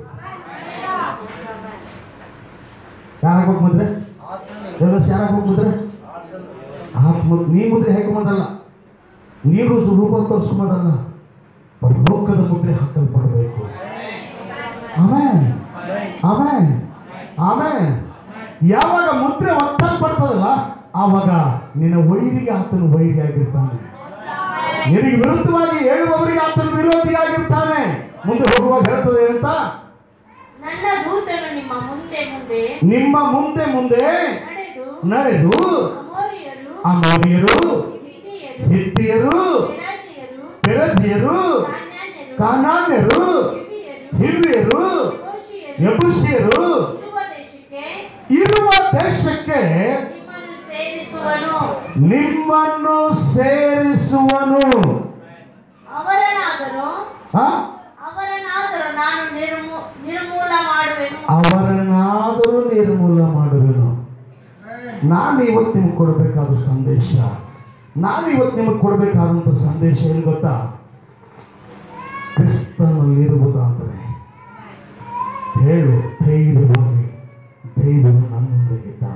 ಯಾರು ಹಾಕ್ಬೇಕು ಮುದ್ರೆ ಆತನು ಎಲ್ಲ ಯಾರು ಹಾಕ್ಬೇಕು ಮುದ್ರೆ ಆತನು ಹಾಕ್ ಮುದ್- ನೀ ಮುದ್ರೆ ಹಾಕೊಂಬಂದಲ್ಲ ನೀರು ರೂಪ ತೋರಿಸ್ಕೊಂಬಂದಲ್ಲ ಲೋಕದ ಮುದ್ರೆ ಹಾಕಲ್ಪಡಬೇಕು ಆಮೇಲೆ ಆಮೇಲೆ ಆಮೇಲೆ ಯಾವಾಗ ಮುದ್ರೆ ಒತ್ತಲ್ಪಡ್ತದಲ್ಲ ಆವಾಗ ನಿನ್ನ ವೈರಿಗೆ ಆತನು ವೈರಿ ಆಗಿರ್ತಾನೆ ನಿನಗೆ ವಿರುದ್ಧವಾಗಿ ಹೇಳುವವರಿಗೆ ಆತನು ವಿರೋಧಿಯಾಗಿರ್ತಾನೆ ಮುಂದೆ ಹೋಗುವಾಗ ಹೇಳ್ತದೆ ಅಂತ ನನ್ನ ದೂತನು ನಿಮ್ಮ ಮುಂದೆ ಮುಂದೆ ನಿಮ್ಮ ಮುಂದೆ ಮುಂದೆ ನಡೆದು ನಡೆದು ಅಮೋರಿಯರು ಅಮೋರಿಯರು ಹಿತ್ತಿಯರು ಹಿತ್ತಿಯರು ಪೆರಾಜಿಯರು ಪೆರಜಿಯರು ಕಾನ್ಯಾನ್ಯರು ಕಾನಾನ್ಯರು ಹಿವಿಯರು ಹಿರಿಯರು ಯೆಬೂಸಿಯರು ಯಬುಸಿಯರು ಇರುವ ದೇಶಕ್ಕೆ ಇರುವ ದೇಶಕ್ಕೆ ನಿಮ್ಮನ್ನು ಸೇರಿಸುವನು ನಿಮ್ಮನ್ನು ಸೇರಿಸುವನು ಅವರನಾದರೂ ಆ? ಅವರನಾದರೂ ನಾನು ನಿರ್ಮೂ ನಿರ್ಮೂಲ ಮಾಡುವೆನು ಅವರನ್ನಾದರೂ ನಿರ್ಮೂಲ ಮಾಡುವೆನು ನಾನು ಇವತ್ತು ನಿಮ್ಗೆ ಕೊಡಬೇಕಾದ ಸಂದೇಶ ನಾನು ಇವತ್ತು ನಿಮಗೆ ಕೊಡಬೇಕಾದಂಥ ಸಂದೇಶ ಏನು ಗೊತ್ತಾ ಕ್ರಿಸ್ತನಲ್ಲಿರುವುದಾದರೆ ಹೇಳು ಧೈರ್ಯವಾಗಿ ದೇವರು ನನ್ನೊಂದಿಗಿದ್ದಾನೆ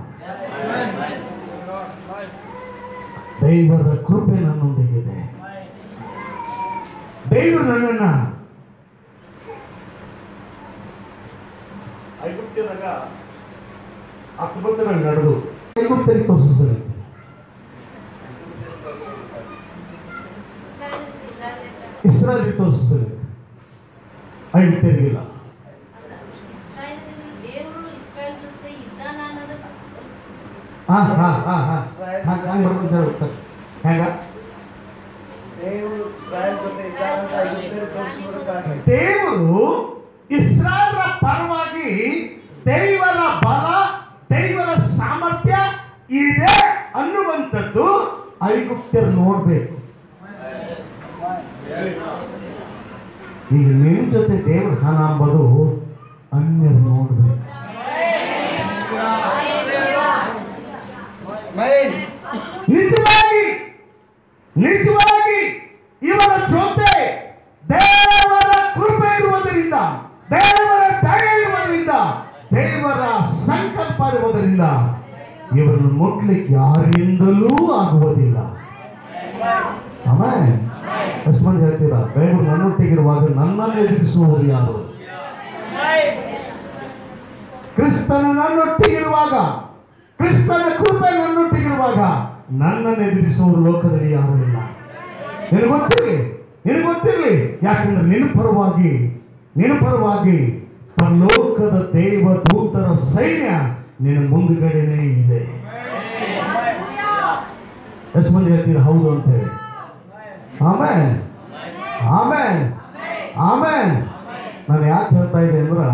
ದೇವರ ಕೃಪೆ ನನ್ನೊಂದಿಗಿದೆ ದೇವರು ನನ್ನನ್ನ ಐಗುಪ್ತ್ಯದಾಗ ಅದ್ಭುತಗಳು ನಡೆದು ಐಗುಪ್ತರಿಗೆ ತೋರಿಸಿಸಲಿ ಇಸ್ರಾಯಲ್ ತೋರಿಸ್ತೇನೆ ಐದು ತೆರಿಗಿಲ್ಲ ಇಸ್ರಾಯೇಲ್ ದೇವರು ಇಸ್ರಾಯೇಲ್ ಜೊತೆ ಇದ್ದಾನ ಅನ್ನೋದು ಹಾ ಹಾ ಹಾ ಹಾ ಹಂಗೆ ಬರ್ಬೋದು ಹೆಂಗ ದೇವರು ಇಸ್ರಾಯೇಲ್ ಜೊತೆ ಇದ್ದಾರಂತ ಐಗುಪ್ತರು ತೋರಿಸುವುದಕ್ಕಾಗಿ ದೇವರು ಇಸ್ರಾಯೇಲ್ರ ಪರವಾಗಿ ದೇವರ ಬಲ ದೇವರ ಸಾಮರ್ಥ್ಯ ಇದೆ ಅನ್ನುವಂಥದ್ದು ಐಗುಪ್ತರು ನೋಡ್ಬೇಕು ಈಗ ನಿಮ್ ಜೊತೆ ದೇವ್ರ ಹಣ ಅಂಬೋದು ಅನ್ಯರು ನೋಡ್ಬೇಕು ಮೈನ್ ನಿಜವಾಗಿ ನಿಜವಾಗಿ ಇವರ ಜೊತೆ ದೇವರ ಕೃಪೆ ಇರುವುದರಿಂದ ದೇವರ ದಯೆ ಇರುವುದರಿಂದ ದೇವರ ಸಂಕಲ್ಪ ಇರುವುದರಿಂದ ಇವರನ್ನು ಮುಟ್ಲಿಕ್ಕೆ ಯಾರಿಂದಲೂ ಆಗುವುದಿಲ್ಲ ಆಮೇಲೆ ಎಷ್ಟು ಮಂದಿ ಹೇಳ್ತೀರಾ ದೇವರು ನನ್ನೊಟ್ಟಿಗಿರುವಾಗ ನನ್ನನ್ನು ಎದುರಿಸುವವರು ಯಾರು ಕ್ರಿಸ್ತನು ನನ್ನೊಟ್ಟಿಗಿರುವಾಗ ಕ್ರಿಸ್ತನ ಕೃಪೆ ನನ್ನೊಟ್ಟಿಗಿರುವಾಗ ನನ್ನನ್ನು ಎದುರಿಸುವವರು ಲೋಕದಲ್ಲಿ ಯಾರು ಇಲ್ಲ ನಿನಗೆ ಗೊತ್ತಿರಲಿ ನಿನಗೆ ಗೊತ್ತಿರಲಿ ಯಾಕಂದ್ರೆ ನಿನ್ನ ಪರವಾಗಿ ನಿನ್ನ ಪರವಾಗಿ ಪರಲೋಕದ ದೇವ ದೂತರ ಸೈನ್ಯ ನಿನ್ನ ಮುಂದುಗಡೆನೇ ಇದೆ ಎಷ್ಟು ಮಂದಿ ಹೇಳ್ತೀರಾ ಹೌದು ಅಂತ ಹೇಳಿ ಆಮೇಲೆ ಆಮೇಲೆ ಆಮೇಲೆ ನಾನು ಯಾಕೆ ಹೇಳ್ತಾ ಇದ್ದೆ ಅಂದ್ರೆ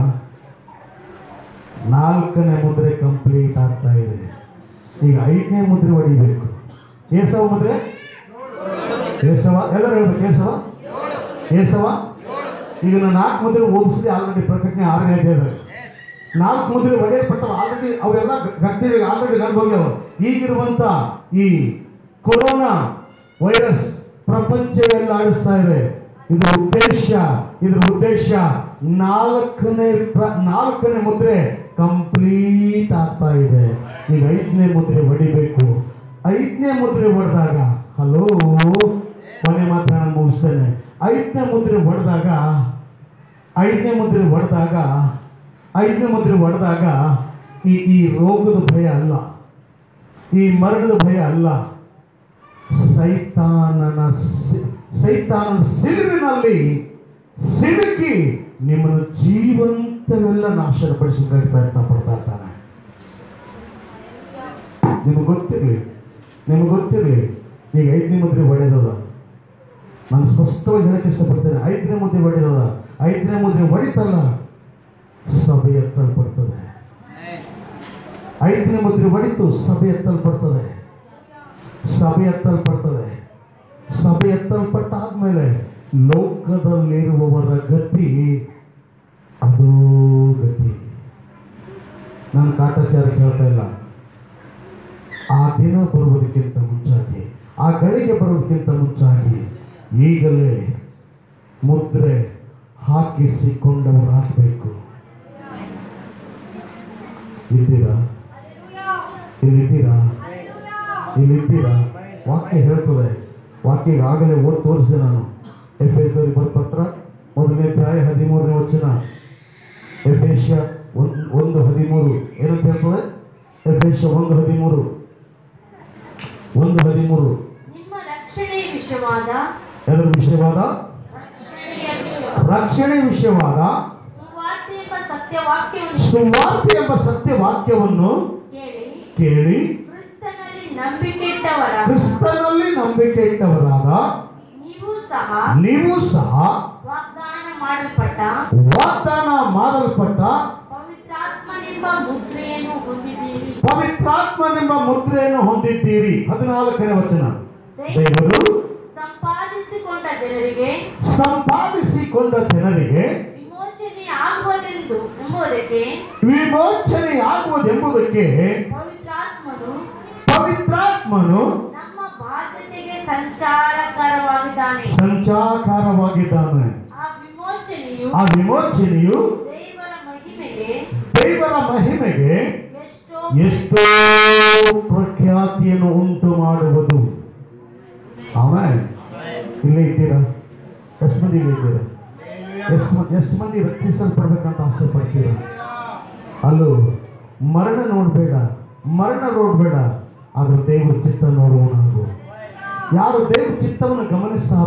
ನಾಲ್ಕನೇ ಮುದ್ರೆ ಕಂಪ್ಲೀಟ್ ಆಗ್ತಾ ಇದೆ ಈಗ ಐದನೇ ಮುದ್ರೆ ಹೊಡಿಬೇಕು ಏಸವ ಮುದ್ರೆ ಏಸವ ಎಲ್ಲರೂ ಹೇಳ್ಬೇಕು ಏಸವ ಏಸವ ಈಗ ನಾನು ನಾಲ್ಕು ಮುದ್ರೆ ಓದಿಸಿದೆ ಆಲ್ರೆಡಿ ಪ್ರಕಟಣೆ ಆರನೇ ಅಧ್ಯಾಯದ ನಾಲ್ಕು ಮುದ್ರೆ ಒಡೆಯಲ್ಪಟ್ಟವು ಆಲ್ರೆಡಿ ಅವೆಲ್ಲ ಗಟ್ಟಿ ಆಲ್ರೆಡಿ ನಡೆದು ಹೋಗ್ಯಾವ ಈಗಿರುವಂತ ಈ ಕೊರೋನಾ ವೈರಸ್ ಪ್ರಪಂಚವೆಲ್ಲ ಆಡಿಸ್ತಾ ಇದೆ ಇದು ಉದ್ದೇಶ ಇದ್ರ ಉದ್ದೇಶ ನಾಲ್ಕನೇ ಪ್ರ- ನಾಲ್ಕನೇ ಮುದ್ರೆ ಕಂಪ್ಲೀಟ್ ಆಗ್ತಾ ಇದೆ ಈಗ ಐದನೇ ಮುದ್ರೆ ಹೊಡಿಬೇಕು ಐದನೇ ಮುದ್ರೆ ಹೊಡೆದಾಗ ಹಲೋ ಕೊನೆ ಮಾತ್ರ ನಾನು ಮುಗಿಸ್ತೇನೆ ಐದನೇ ಮುದ್ರೆ ಹೊಡೆದಾಗ ಐದನೇ ಮುದ್ರೆ ಹೊಡೆದಾಗ ಐದನೇ ಮುದ್ರೆ ಹೊಡೆದಾಗ ಈ ಈ ರೋಗದ ಭಯ ಅಲ್ಲ ಈ ಮರಣದ ಭಯ ಅಲ್ಲ ಸೈತಾನನ ಸಿ- ಸೈತಾನನ ಸಿಲುವಿನಲ್ಲಿ ಸಿಲುಕಿ ನಿಮ್ಮನ್ನು ಜೀವಂತವೆಲ್ಲ ನಾಶನಪಡಿಸೋದಕ್ಕೆ ಪ್ರಯತ್ನ ಪಡ್ತಾ ಇರ್ತಾನೆ ನಿಮಗೆ ಗೊತ್ತಿರಲಿ ನಿಮಗೆ ಗೊತ್ತಿರಲಿ ಈಗ ಐದನೇ ಮುದ್ರೆ ಹೊಡೆದದ ನಾನು ಸ್ಪಷ್ಟವಾಗಿ ಹೇಳಕ್ಕೆ ಇಷ್ಟಪಡ್ತೇನೆ ಐದನೇ ಮುದ್ರೆ ಹೊಡೆದದ ಐದನೇ ಮುದ್ರೆ ಹೊಡಿತಲ್ಲ ಸಭೆ ಎತ್ತಲ್ಪಡ್ತದೆ ಐದನೇ ಮುದ್ರೆ ಹೊಡಿತು ಸಭೆ ಎತ್ತಲ್ಪಡ್ತದೆ ಸಭೆ ಎತ್ತಲ್ಪಡ್ತದೆ ಸಭೆ ಎತ್ತಲ್ಪಟ್ಟಾದ್ಮೇಲೆ ಲೋಕದಲ್ಲಿರುವವರ ಗತಿ ಅದು ಗತಿ ನಾನು ಕಾಟಾಚಾರ ಕೇಳ್ತಾ ಇಲ್ಲ ಆ ದಿನ ಬರುವುದಕ್ಕಿಂತ ಮುಂಚಾಗಿ ಆ ಗಳಿಗೆ ಬರುವುದಕ್ಕಿಂತ ಮುಂಚಾಗಿ ಈಗಲೇ ಮುದ್ರೆ ಹಾಕಿಸಿಕೊಂಡವರು ಹಾಕಬೇಕು ಇದ್ದೀರಾ ಇಲ್ಲಿದ್ದೀರಾ ಇಲ್ಲಿದ್ದೀರಾ ವಾಕ್ಯ ಹೇಳ್ತದೆ ವಾಕ್ಯ ಈಗಾಗಲೇ ಓದಿ ತೋರಿಸಿದೆ ನಾನು ಎಫ್ ಎಸ್ ಪತ್ರ ಮೊದಲನೇ ಅಧ್ಯಾಯ ಹದಿಮೂರನೇ ವಚನ ಎಫೇಶ ಒಂದು ಒಂದು ಹದಿಮೂರು ಏನಂತ ಹೇಳ್ತದೆ ಎಫೇಶ ಒಂದು ಹದಿಮೂರು ಒಂದು ಹದಿಮೂರು ನಿಮ್ಮ ರಕ್ಷಣೆಯ ವಿಷಯವಾದ ಅದರ ವಿಷಯವಾದ ರಕ್ಷಣೆಯ ವಿಷಯ ರಕ್ಷಣೆ ವಿಷಯವಾದ ಸುವಾರ್ತೆ ಎಂಬ ಸತ್ಯವಾಕ್ಯವನ್ನು ಸುವಾರ್ತೆ ಎಂಬ ಸತ್ಯವಾಕ್ಯವನ್ನು ಕೇಳಿ ಕೇಳಿ ಕ್ರಿಸ್ತನಲ್ಲಿ ನಂಬಿಕೆಟ್ಟವರ ಕ್ರಿಸ್ತನಲ್ಲಿ ನಂಬಿಕೆ ಇಟ್ಟವರಾದ ನೀವು ಸಹ ನೀವು ಸಹ ವಾಗ್ದಾನ ಮಾಡಲ್ಪಟ್ಟ ವಾಗ್ದಾನ ಮಾಡಲ್ಪಟ್ಟ ಪವಿತ್ರಾತ್ಮನೆಂಬ ಮುದ್ರೆಯನ್ನು ಹೊಂದಿದ್ದೀರಿ ಪವಿತ್ರಾತ್ಮನೆಂಬ ಮುದ್ರೆಯನ್ನು ಹೊಂದಿದ್ದೀರಿ ಹದಿನಾಲ್ಕನೇ ವಚನ ದೇವರು ಸಂಪಾದಿಸಿಕೊಂಡ ಜನರಿಗೆ ಸಂಪಾದಿಸಿಕೊಂಡ ಜನರಿಗೆ ವಿಮೋಚನೆ ಆಗುವುದೆಂದು ಎಂಬುದಕ್ಕೆ ವಿಮೋಚನೆಯಾಗುವುದೆಂಬುದಕ್ಕೆ ಪವಿತ್ರಾತ್ಮನು ಪವಿತ್ರಾತ್ಮನು ನಮ್ಮ ಬಾಧ್ಯತೆಗೆ ಸಂಚಾರಕರವಾಗಿದ್ದಾನೆ ಸಂಚಾಕಾರವಾಗಿದ್ದಾನೆ ಆ ವಿಮೋಚನೆಯು ಆ ವಿಮೋಚನೆಯು ದೇವರ ಮಹಿಮೆಗೆ ದೇವರ ಮಹಿಮೆಗೆ ಎಷ್ಟೋ ಎಷ್ಟೋ ಪ್ರಖ್ಯಾತಿಯನ್ನು ಉಂಟು ಮಾಡುವುದು ಆಮೇಲೆ ಇಲ್ಲೇ ಇದ್ದೀರಾ ಎಷ್ಟು ಮಂದಿ ಇಲ್ಲೇ ಇದ್ದೀರಾ ಎಷ್ಟು ಮಂದಿ ಎಷ್ಟು ಮಂದಿ ರಕ್ಷಿಸಲ್ಪಡ್ಬೇಕಂತ ಆಸೆ ಪಡ್ತೀರಾ ಅಲ್ಲೂ ಮರಣ ನೋಡಬೇಡ ಮರಣ ನೋಡಬೇಡ ಆದ್ರೆ ದೇವ್ರ ಚಿತ್ತ ನೋಡುವ ನಾವು ಯಾರು ದೇವ್ರ ಚಿತ್ತವನ್ನು ಗಮನಿಸ್ತಾರೋ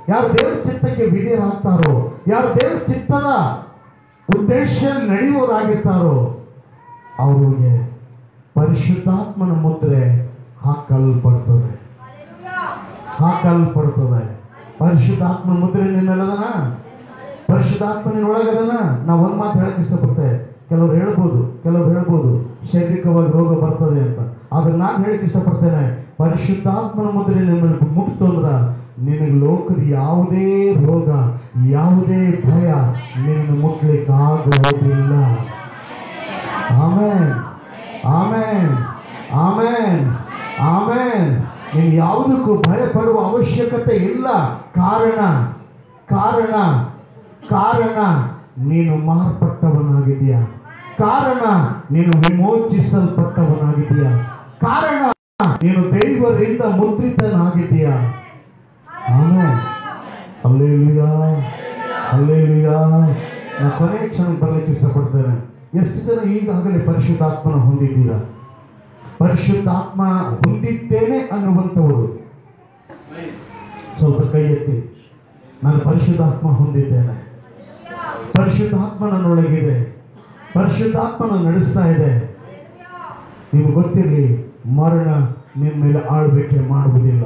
ಯಾರು ದೇವರ ಚಿತ್ತಕ್ಕೆ ವಿಧೇಯರಾಗ್ತಾರೋ ಯಾರು ದೇವರ ಚಿತ್ತದ ಉದ್ದೇಶ ನಡೆಯುವವರಾಗಿರ್ತಾರೋ ಅವರಿಗೆ ಪರಿಶುದ್ಧಾತ್ಮನ ಮುದ್ರೆ ಹಾಕಲ್ಪಡ್ತದೆ ಹಾಕಲ್ಪಡ್ತದೆ ಪರಿಶುದ್ಧಾತ್ಮನ ಮುದ್ರೆ ನಿನ್ನಲ್ಲದನ ಪರಿಶುದ್ಧಾತ್ಮನ ಒಳಗದನ ನಾವು ಒಂದು ಮಾತು ಹೇಳಕ್ ಇಷ್ಟಪಡ್ತೇವೆ ಕೆಲವ್ರು ಹೇಳ್ಬೋದು ಕೆಲವ್ರು ಹೇಳ್ಬೋದು ಶಾರೀರಿಕವಾಗಿ ರೋಗ ಬರ್ತದೆ ಅಂತ ಆದ್ರೆ ನಾನು ಹೇಳಕ್ ಇಷ್ಟಪಡ್ತೇನೆ ಪರಿಶುದ್ಧಾತ್ಮನ ಮುದ್ರೆ ನಿಮ್ಮಲ್ಲಿ ಮುಟ್ತು ಅಂದ್ರ ನಿನಗೆ ಲೋಕದ ಯಾವುದೇ ರೋಗ ಯಾವುದೇ ಭಯ ನಿನ್ನ ಮುಟ್ಲಿಕ್ಕೆ ಆಗೋದಿಲ್ಲ ಆಮೇನ್ ಆಮೇನ್ ಆಮೇನ್ ಆಮೇನ್ ನೀನು ಯಾವುದಕ್ಕೂ ಭಯ ಪಡುವ ಅವಶ್ಯಕತೆ ಇಲ್ಲ ಕಾರಣ ಕಾರಣ ಕಾರಣ ನೀನು ಮಾರ್ಪಟ್ಟವನಾಗಿದೆಯಾ ಕಾರಣ ನೀನು ವಿಮೋಚಿಸಲ್ಪಟ್ಟವನಾಗಿದೆಯಾ ಕಾರಣ ನೀನು ದೇವರಿಂದ ಮುದ್ರಿತನಾಗಿದೆಯಾ ಆಮೇನ್ ಅಲ್ಲೇಲುಯಾ ಅಲ್ಲೇಲುಯಾ ನಾ ಕೊನೆ ಕ್ಷಣ ಬರಲಿಕ್ಕೆ ಇಷ್ಟಪಡ್ತೇನೆ ಎಷ್ಟು ಜನ ಈಗಾಗಲೇ ಪರಿಶುದ್ಧಾತ್ಮನ ಹೊಂದಿದ್ದೀರಾ ಪರಿಶುದ್ಧಾತ್ಮ ಹೊಂದಿದ್ದೇನೆ ಅನ್ನುವಂಥವರು ಸ್ವಲ್ಪ ಕೈ ಎತ್ತಿ ನಾನು ಪರಿಶುದ್ಧಾತ್ಮ ಹೊಂದಿದ್ದೇನೆ ಪರಿಶುದ್ಧಾತ್ಮ ನನ್ನೊಳಗಿದೆ ಪರಿಶುದ್ಧಾತ್ಮನ ನಡೆಸ್ತಾ ಇದೆ ನಿಮ್ಗೆ ಗೊತ್ತಿರಲಿ ಮರಣ ನಿಮ್ಮ ಮೇಲೆ ಆಳ್ವಿಕೆ ಮಾಡುವುದಿಲ್ಲ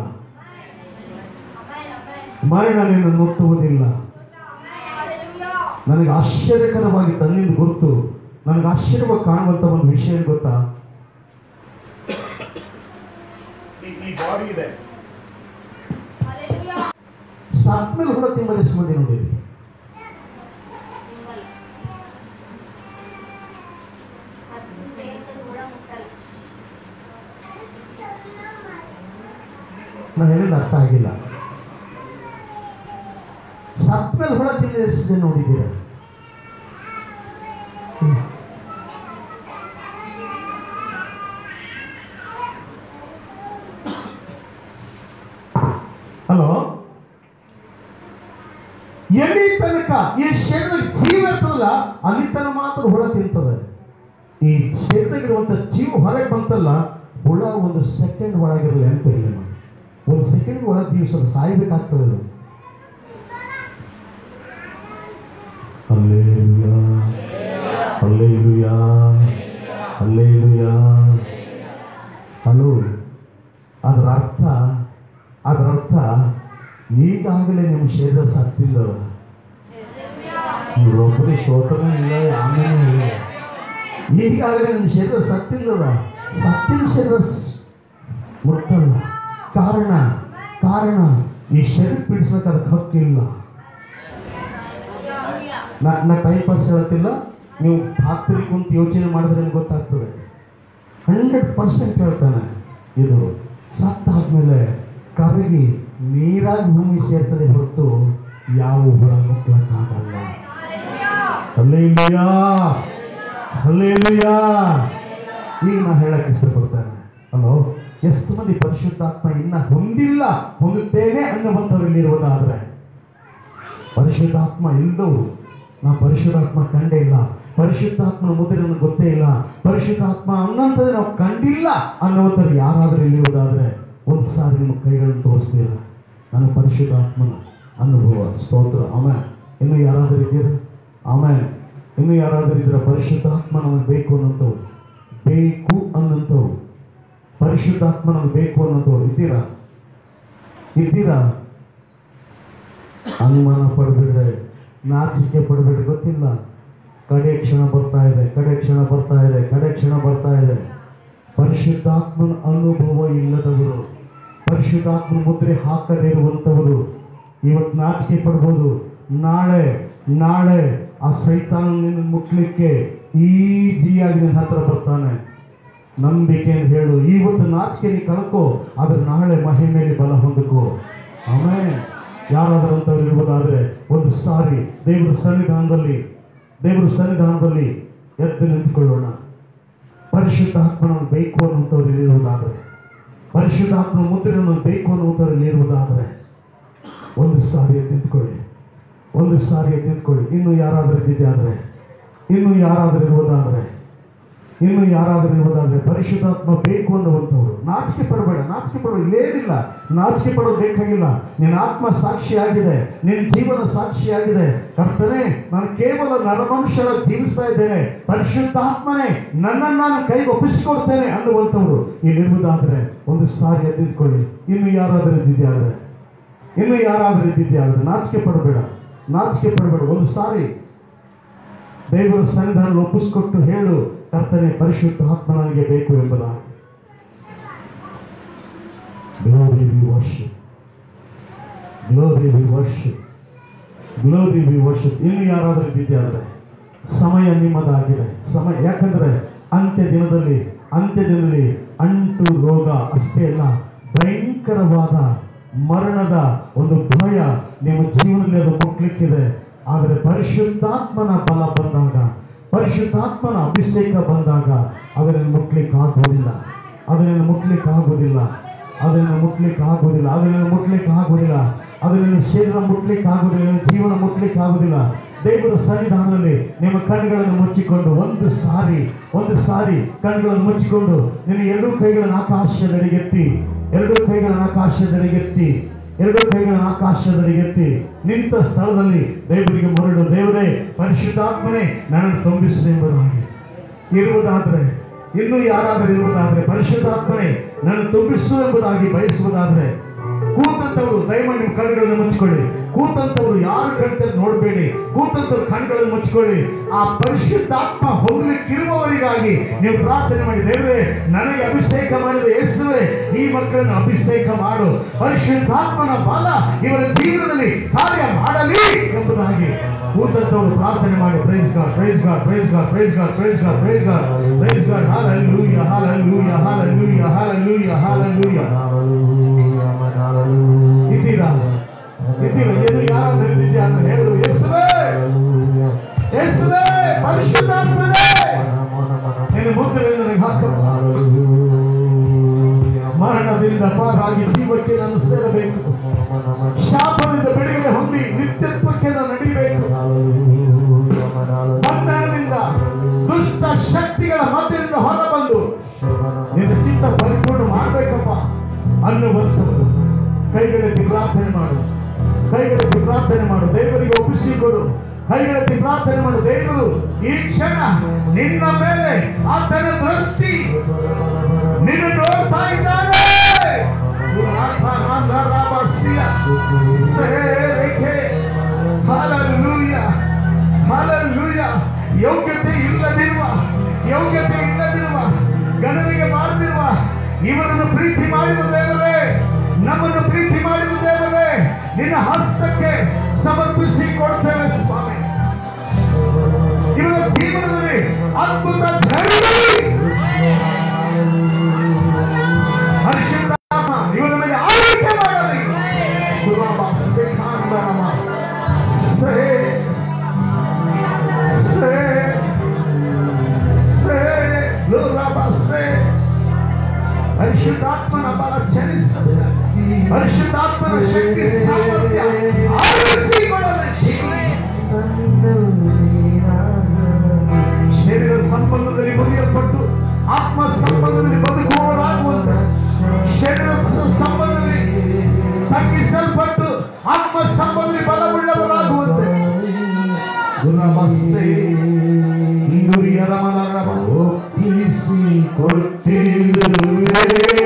ಮರಣ ನಿನ್ನ ಮುಟ್ಟುವುದಿಲ್ಲ ನನಗೆ ಆಶ್ಚರ್ಯಕರವಾಗಿ ತನ್ನಿಂದ ಗುರುತು ನನಗೆ ಆಶ್ಚರ್ಯವಾಗಿ ಕಾಣುವಂತ ಒಂದು ವಿಷಯ ಏನ್ ಗೊತ್ತಾ ಈ- ಈ ಬಾಡಿ ಇದೆ ಸತ್ಮೇಲೆ ಕೂಡ ತಿಂಬಲ್ ಎಷ್ಟು ಮಂದಿ ನೋಡಿರಿ ನಾ ಹೇಳಿದ ಅರ್ಥ ಆಗಿಲ್ಲ ಸತ್ಮೇಲೆ ಹುಳ ತಿಂದ ಎಷ್ಟು ಜನ ನೋಡಿದ್ದೀರ ಹ್ಮ್. ಹಲೋ ಎಲ್ಲಿ ತನಕ ಈ ಶರೀರದ ಜೀವ ಇರ್ತದಲ್ಲ ಅಲ್ಲಿ ತನಕ ಮಾತ್ರ ಹುಳ ತಿಂತದೆ ಈ ಶರೀರದಲ್ಲಿರುವಂತ ಜೀವ ಹೊರಗೆ ಬಂತಲ್ಲ ಹುಳ ಒಂದು ಸೆಕೆಂಡ್ ಒಳಗಿರಲಿ ನೆನಪಿರಲಿ ನೋಡಿ ಒಂದು ಸೆಕೆಂಡ್ ಒಳಗೆ ಜೀವಿಸೋದು ಸಾಯ್ಬೇಕಾಗ್ತದೆ ಅದು ಅಲ್ಲೇಲುಯಾ ಅಲ್ಲೇಲುಯಾ ಅಲ್ಲೇಲುಯಾ ಹಲೋ ಅದರ ಅರ್ಥ ಅದರ ಅರ್ಥ ಈಗಾಗಲೇ ನಿಮ್ಮ ಶರೀರ ಸತ್ತಿಲ್ಲ ಇವರೊಬ್ಬರು ಸ್ತೋತ್ರನೂ ಇಲ್ಲ ಆಮೇಲೆ ಇಲ್ಲ ಈಗಾಗಲೇ ನಿಮ್ಮ ಶರೀರ ಸತ್ತಿಲ್ಲದ ಸತ್ತಿನ ಶರೀರ ಸ್- ಮುಟ್ಟಲ್ಲ ಕಾರಣ ಕಾರಣ ಈ ಶರೀರ ಬಿಡಿಸ್ಲಿಕ್ಕೆ ಅದಕ್ಕೆ ಹಕ್ಕಿಲ್ಲ ನಾ ನಾ ಟೈಮ್ ಪಾಸ್ ಹೇಳ್ತಿಲ್ಲ ನೀವು ಹಾಕ್ತಿರಿ ಕುಂತು ಯೋಚನೆ ಮಾಡಿದ್ರೆ ನಿಮ್ಗೆ ಗೊತ್ತಾಗ್ತದೆ ಹಂಡ್ರೆಡ್ ಪರ್ಸೆಂಟ್ ಹೇಳ್ತಾನೆ ಇದು ಸತ್ತಾದ್ಮೇಲೆ ಕರಗಿ ನೀರಾಗಿ ಭೂಮಿ ಸೇರ್ತದೆ ಹೊರತು ಯಾವ ಹುಳ ಮುಟ್ಲಕ್ಕಾಗಲ್ಲ ಅಲ್ಲೇಲುಯಾ ಅಲ್ಲೇಲುಯಾ ಈಗ ನಾ ಹೇಳಕ್ ಇಷ್ಟಪಡ್ತೇನೆ ಹಲೋ ಎಷ್ಟು ಮಂದಿ ಪರಿಶುದ್ಧಾತ್ಮ ಇನ್ನ ಹೊಂದಿಲ್ಲ ಹೊಂದುತ್ತೇನೆ ಅನ್ನುವಂಥವ್ರು ಇಲ್ಲಿರುವುದಾದ್ರೆ ಪರಿಶುದ್ಧಾತ್ಮ ಇಲ್ಲದವರು ನಾ ಪರಿಶುದ್ಧಾತ್ಮ ಕಂಡೇ ಇಲ್ಲ ಪರಿಶುದ್ಧಾತ್ಮನ ಮುದ್ರೆ ನನಗೆ ಗೊತ್ತೇ ಇಲ್ಲ ಪರಿಶುದ್ಧಾತ್ಮ ಅನ್ನೋಂಥದ್ದು ನಾವು ಕಂಡಿಲ್ಲ ಅನ್ನುವಂಥವ್ರು ಯಾರಾದರೂ ಇಲ್ಲಿರುವುದಾದ್ರೆ ಒಂದು ಸಾರಿ ನಿಮ್ಮ ಕೈಗಳನ್ನು ತೋರಿಸ್ತೀರ ನನ್ನ ಪರಿಶುದ್ಧಾತ್ಮನ ಅನುಭವ ಸ್ತೋತ್ರ ಆಮೇಲೆ ಇನ್ನು ಯಾರಾದರೂ ಇದ್ದೀರಾ ಆಮೇಲೆ ಇನ್ನು ಯಾರಾದರೂ ಇದ್ದೀರಾ ಪರಿಶುದ್ಧಾತ್ಮ ನಮಗೆ ಬೇಕು ಅನ್ನೋಂಥವ್ರು ಬೇಕು ಅನ್ನೋಂಥವ್ರು ಪರಿಶುದ್ಧಾತ್ಮ ನಮಗೆ ಬೇಕು ಅನ್ನೋಂಥವ್ರು ಇದ್ದೀರಾ ಇದ್ದೀರಾ ಅನುಮಾನ ಪಡ್ಬಿಡ್ರೆ ನಾಚಿಕೆ ಪಡ್ಬಿಡ್ರೆ ಗೊತ್ತಿಲ್ಲ ಕಡೆ ಕ್ಷಣ ಬರ್ತಾ ಇದೆ ಕಡೆ ಕ್ಷಣ ಬರ್ತಾ ಇದೆ ಕಡೆ ಕ್ಷಣ ಬರ್ತಾ ಇದೆ ಪರಿಶುದ್ಧಾತ್ಮನ ಅನುಭವ ಇಲ್ಲದವರು ಪರಿಶುದ್ಧಾತ್ಮ ಮುದ್ರೆ ಹಾಕದೇ ಇರುವಂಥವರು ಇವತ್ತು ನಾಚಿಕೆ ಪಡ್ಬೋದು ನಾಳೆ ನಾಳೆ ಆ ಸೈತಾನ ನಿನ್ನ ಮುಟ್ಲಿಕ್ಕೆ ಈಜಿಯಾಗಿ ನಿನ್ನ ಹತ್ರ ಬರ್ತಾನೆ ನಂಬಿಕೆ ಅಂತ ಹೇಳು ಇವತ್ತು ನಾಚಿಕೆ ನೀ ಕಳ್ಕೋ ಆದ್ರೆ ನಾಳೆ ಮಹಿಮೆಯಲ್ಲಿ ಬಲ ಹೊಂದಕೋ ಆಮೇಲೆ ಯಾರಾದರೂ ಅಂತವ್ರು ಇರ್ಬೋದಾದ್ರೆ ಒಂದು ಸಾರಿ ದೇವರ ಸನ್ನಿಧಾನದಲ್ಲಿ ದೇವರ ಸನ್ನಿಧಾನದಲ್ಲಿ ಎದ್ದು ನಿಂತ್ಕೊಳ್ಳೋಣ ಪರಿಶುದ್ಧಾತ್ಮನನ್ನು ಬೇಕು ಅನ್ನುವಂಥವ್ರು ಇರುವುದಾದ್ರೆ ಪರಿಶುದ್ಧಾತ್ಮ ಮುದ್ರೆಯನ್ನು ಬೇಕು ಅನ್ನುವಂಥವ್ರು ಇರುವುದಾದ್ರೆ ಒಂದು ಸಾರಿ ಎದ್ದು ನಿಂತ್ಕೊಳ್ಳಿ ಒಂದು ಸಾರಿ ಎದ್ದು ನಿಂತ್ಕೊಳ್ಳಿ ಇನ್ನು ಯಾರಾದರೂ ಇದ್ದಿದ್ದೆ ಆದ್ರೆ ಇನ್ನು ಯಾರಾದರೂ ಇರುವುದಾದ್ರೆ ಇನ್ನು ಯಾರಾದರೂ ಇರುವುದಾದ್ರೆ ಪರಿಶುದ್ಧಾತ್ಮ ಬೇಕು ಅನ್ನುವಂಥವ್ರು ನಾಚಿಕೆ ಪಡಬೇಡ ನಾಚಿಕೆ ಪಡೋ ಇಲ್ಲೇನಿಲ್ಲ ನಾಚಿಕೆ ಪಡೋದು ಬೇಕಾಗಿಲ್ಲ ನಿನ್ನ ಆತ್ಮ ಸಾಕ್ಷಿಯಾಗಿದೆ ನಿನ್ನ ಜೀವನ ಸಾಕ್ಷಿಯಾಗಿದೆ ಕರ್ತನೆ ನಾನು ಕೇವಲ ನರಮನುಷ್ಯರ ಜೀವಿಸ್ತಾ ಇದ್ದೇನೆ ಪರಿಶುದ್ಧಾತ್ಮನೇ ನನ್ನನ್ನು ನಾನು ಕೈಗೆ ಒಪ್ಪಿಸಿಕೊಡ್ತೇನೆ ಅನ್ನುವಂಥವ್ರು ಇಲ್ಲಿರುವುದಾದ್ರೆ ಒಂದು ಸಾರಿ ಎದ್ದಿದ್ಕೊಳ್ಳಿ ಇನ್ನು ಯಾರಾದರೂ ಇದ್ದಿದ್ಯಾದ್ರೆ ಇನ್ನು ಯಾರಾದರೂ ಇದ್ದಿದ್ಯಾದ್ರೆ ನಾಚಿಕೆ ಪಡಬೇಡ ನಾಚಿಕೆ ಪಡಬೇಡ ಒಂದು ಸಾರಿ ದೇವರ ಸನ್ನಿಧಾನ ಒಪ್ಪಿಸ್ಕೊಟ್ಟು ಹೇಳು ಕರ್ತನೆ ಪರಿಶುದ್ಧ ಆತ್ಮ ನನಗೆ ಬೇಕು ಎಂಬುದಾಗಿ Glory we worship. Glory we worship. Glory we worship. ಇನ್ನು ಯಾರಾದರೂ ಇದ್ದಿದ್ಯಾದ್ರೆ ಸಮಯ ನಿಮ್ಮದಾಗಿದೆ ಸಮಯ ಯಾಕಂದ್ರೆ ಅಂತ್ಯ ದಿನದಲ್ಲಿ ಅಂತ್ಯ ದಿನದಲ್ಲಿ ಅಂಟು ರೋಗ ಅಷ್ಟೇ ಅಲ್ಲ ಭಯಂಕರವಾದ ಮರಣದ ಒಂದು ಭಯ ನಿಮ್ಮ ಜೀವನದಲ್ಲಿ ಅದು ಮುಟ್ಲಿಕ್ಕಿದೆ ಆದರೆ ಪರಿಶುದ್ಧಾತ್ಮನ ಬಲ ಬಂದಾಗ ಪರಿಶುದ್ಧಾತ್ಮನ ಅಭಿಷೇಕ ಬಂದಾಗ ಅದನ್ನು ಮುಟ್ಲಿಕ್ಕೆ ಆಗುವುದಿಲ್ಲ ಅದನ್ನು ಮುಟ್ಲಿಕ್ಕೆ ಆಗುವುದಿಲ್ಲ ಅದನ್ನು ಮುಟ್ಲಿಕ್ಕೆ ಆಗುವುದಿಲ್ಲ ಅದನ್ನು ಮುಟ್ಲಿಕ್ಕೆ ಆಗುವುದಿಲ್ಲ ಅದನ್ನು ಶರೀರ ಮುಟ್ಲಿಕ್ಕೆ ಆಗುವುದಿಲ್ಲ ನಿನ್ನ ಜೀವನ ಮುಟ್ಲಿಕ್ಕೆ ಆಗುವುದಿಲ್ಲ ದೇವರ ಸನ್ನಿಧಾನದಲ್ಲಿ ನಿಮ್ಮ ಕಣ್ಣುಗಳನ್ನು ಮುಚ್ಚಿಕೊಂಡು ಒಂದು ಸಾರಿ ಒಂದು ಸಾರಿ ಕಣ್ಣುಗಳನ್ನು ಮುಚ್ಚಿಕೊಂಡು ನಿನ್ನ ಎರಡೂ ಕೈಗಳನ್ನು ಆಕಾಶದೆಡೆಗೆತ್ತಿ ಎರಡೂ ಕೈಗಳನ್ನು ಆಕಾಶದೆಡೆಗೆತ್ತಿ ಎರಡೂ ಕೈಗಳನ್ನು ಆಕಾಶದೆಡೆಗೆತ್ತಿ ನಿಂತ ಸ್ಥಳದಲ್ಲಿ ದೇವರಿಗೆ ಮರಳು ದೇವರೇ ಪರಿಶುದ್ಧಾತ್ಮನೇ ನನ್ನನ್ನು ತುಂಬಿಸು ಎಂಬುದಾಗಿ ಇರುವುದಾದ್ರೆ ಇನ್ನೂ ಯಾರಾದರೂ ಇರುವುದಾದ್ರೆ ಪರಿಶುದ್ಧಾತ್ಮನೇ ನನ್ನ ತುಂಬಿಸು ಎಂಬುದಾಗಿ ಬಯಸುವುದಾದ್ರೆ ಕೂತಂತವರು ದಯಮಾಡಿ ನಿಮ್ಮ ಕಣ್ಣುಗಳನ್ನು ಮುಚ್ಚಿಕೊಳ್ಳಿ ಕೂತಂತವರು ಯಾರು ಕಣ್ತಾರೆ ನೋಡಬೇಡಿ ಕೂತಂತವ್ರು ಕಣ್ಣುಗಳನ್ನು ಮುಚ್ಚಿಕೊಳ್ಳಿ ಆ ಪರಿಶುದ್ಧಾತ್ಮ ಹೋಗ್ಲಿಕ್ಕಿರುವವರಿಗಾಗಿ ನೀವು ಪ್ರಾರ್ಥನೆ ಮಾಡಿ ದೇವರೇ ನನಗೆ ಅಭಿಷೇಕ ಮಾಡಿದ ಯೇಸುವೆ ಈ ಮಕ್ಕಳನ್ನು ಅಭಿಷೇಕ ಮಾಡು ಪರಿಶುದ್ಧಾತ್ಮನ ಬಲ ಇವರ ಜೀವನದಲ್ಲಿ ಕಾರ್ಯ ಮಾಡಲಿ ಎಂಬುದಾಗಿ ಕೂತಂತವರು ಪ್ರಾರ್ಥನೆ ಮಾಡಿ praise God praise God praise God praise God praise God praise God praise God hallelujah hallelujah hallelujah hallelujah hallelujah ಇದ್ದೀರಾ ಇದ್ದೀರಾ ಏನು ಯಾರಾದರೂ ಇದ್ದೀರಾ ಅಂತ ಹೇಳುದು ಯೇಸುವೇ ಯೇಸುವೇ ಪರಿಶುದ್ಧಾತ್ಮನೇ ನಿನ್ನ ಮುದ್ರೆಯನ್ನು ನನಗೆ ಹಾಕಪ್ಪ ಮರಣದಿಂದ ಪಾರಾಗಿ ಜೀವಕ್ಕೆ ನಾನು ಸೇರಬೇಕು ಶಾಪದಿಂದ ಬಿಡುಗಡೆ ಹೊಂದಿ ನಿತ್ಯತ್ವಕ್ಕೆ ನಾನು ನಡಿಬೇಕು ಬಂಧನದಿಂದ ದುಷ್ಟ ಶಕ್ತಿಗಳ ಮಧ್ಯದಿಂದ ಹೊರಬಂದು ನಿನ್ನ ಚಿತ್ತ ಪರಿಪೂರ್ಣ ಮಾಡಬೇಕಪ್ಪ ಅನ್ನುವಂಥದ್ದು ಕೈಗಳೆತ್ತಿ ಪ್ರಾರ್ಥನೆ ಮಾಡು ಕೈಗಳೆತ್ತಿ ಪ್ರಾರ್ಥನೆ ಮಾಡು ದೇವರಿಗೆ ಒಪ್ಪಿಸಿಕೊಡು ಕೈಗಳೆತ್ತಿ ಪ್ರಾರ್ಥನೆ ಮಾಡು ದೇವರು ಈ ಕ್ಷಣ ನಿನ್ನ ಮೇಲೆ ಆತನ ದೃಷ್ಟಿ ನಿನ್ನ ನೋಡ್ತಾ ಇದ್ದಾನೆ Hallelujah. Hallelujah. ಯೋಗ್ಯತೆ ಇಲ್ಲದಿರುವ ಯೋಗ್ಯತೆ ಇಲ್ಲದಿರುವ ಗಣನಿಗೆ ಮಾಡದಿರುವ ಇವರನ್ನು ಪ್ರೀತಿ ಮಾಡಿದ ದೇವರೇ ನಮ್ಮನ್ನು ಪ್ರೀತಿ ಮಾಡಿದ ದೇವರೇ ನಿನ್ನ ಹಸ್ತಕ್ಕೆ ಸಮರ್ಪಿಸಿ ಕೊಡ್ತೇವೆ ಸ್ವಾಮಿ ಇವರ ಜೀವನದಲ್ಲಿ ಅದ್ಭುತ ಜರಗಲಿ ಪರಿಶುದ್ಧಾತ್ಮ ಇವರ ಮೇಲೆ ಆಳ್ವಿಕೆ ಮಾಡಲಿ ಗುರುವಾಮ ಸಿಂಹಾಸನಮ ಸೇ ಸೇ ಸೇ ಗುರುವಾಮ ಸೇ ಪರಿಶುದ್ಧಾತ್ಮನ ಬಲ ಚಲಿಸ ಪರಿಶುದ್ಧಾತ್ಮನ ಶಕ್ತಿ ಸಾಮರ್ಥ್ಯ ಆವರಿಸಿಕೊಳ್ಳಲಿ ಶರೀರ ಸಂಬಂಧದಲ್ಲಿ ಮುರಿಯಲ್ಪಟ್ಟು ಆತ್ಮ ಸಂಬಂಧದಲ್ಲಿ ಬದುಕುವವರಾಗುವಂತೆ ಶರೀರ ಸಂಬಂಧದಲ್ಲಿ ತಗ್ಗಿಸಲ್ಪಟ್ಟು ಆತ್ಮ ಸಂಬಂಧದಲ್ಲಿ ಬಲವುಳ್ಳವರಾಗುವಂತೆ ಗುಣಮಸ್ಸೆ ಇಂದುರಿಯ ರಮಣ ರಮ ಒಪ್ಪಿಸಿ ಕೊಟ್ಟಿರುವೆ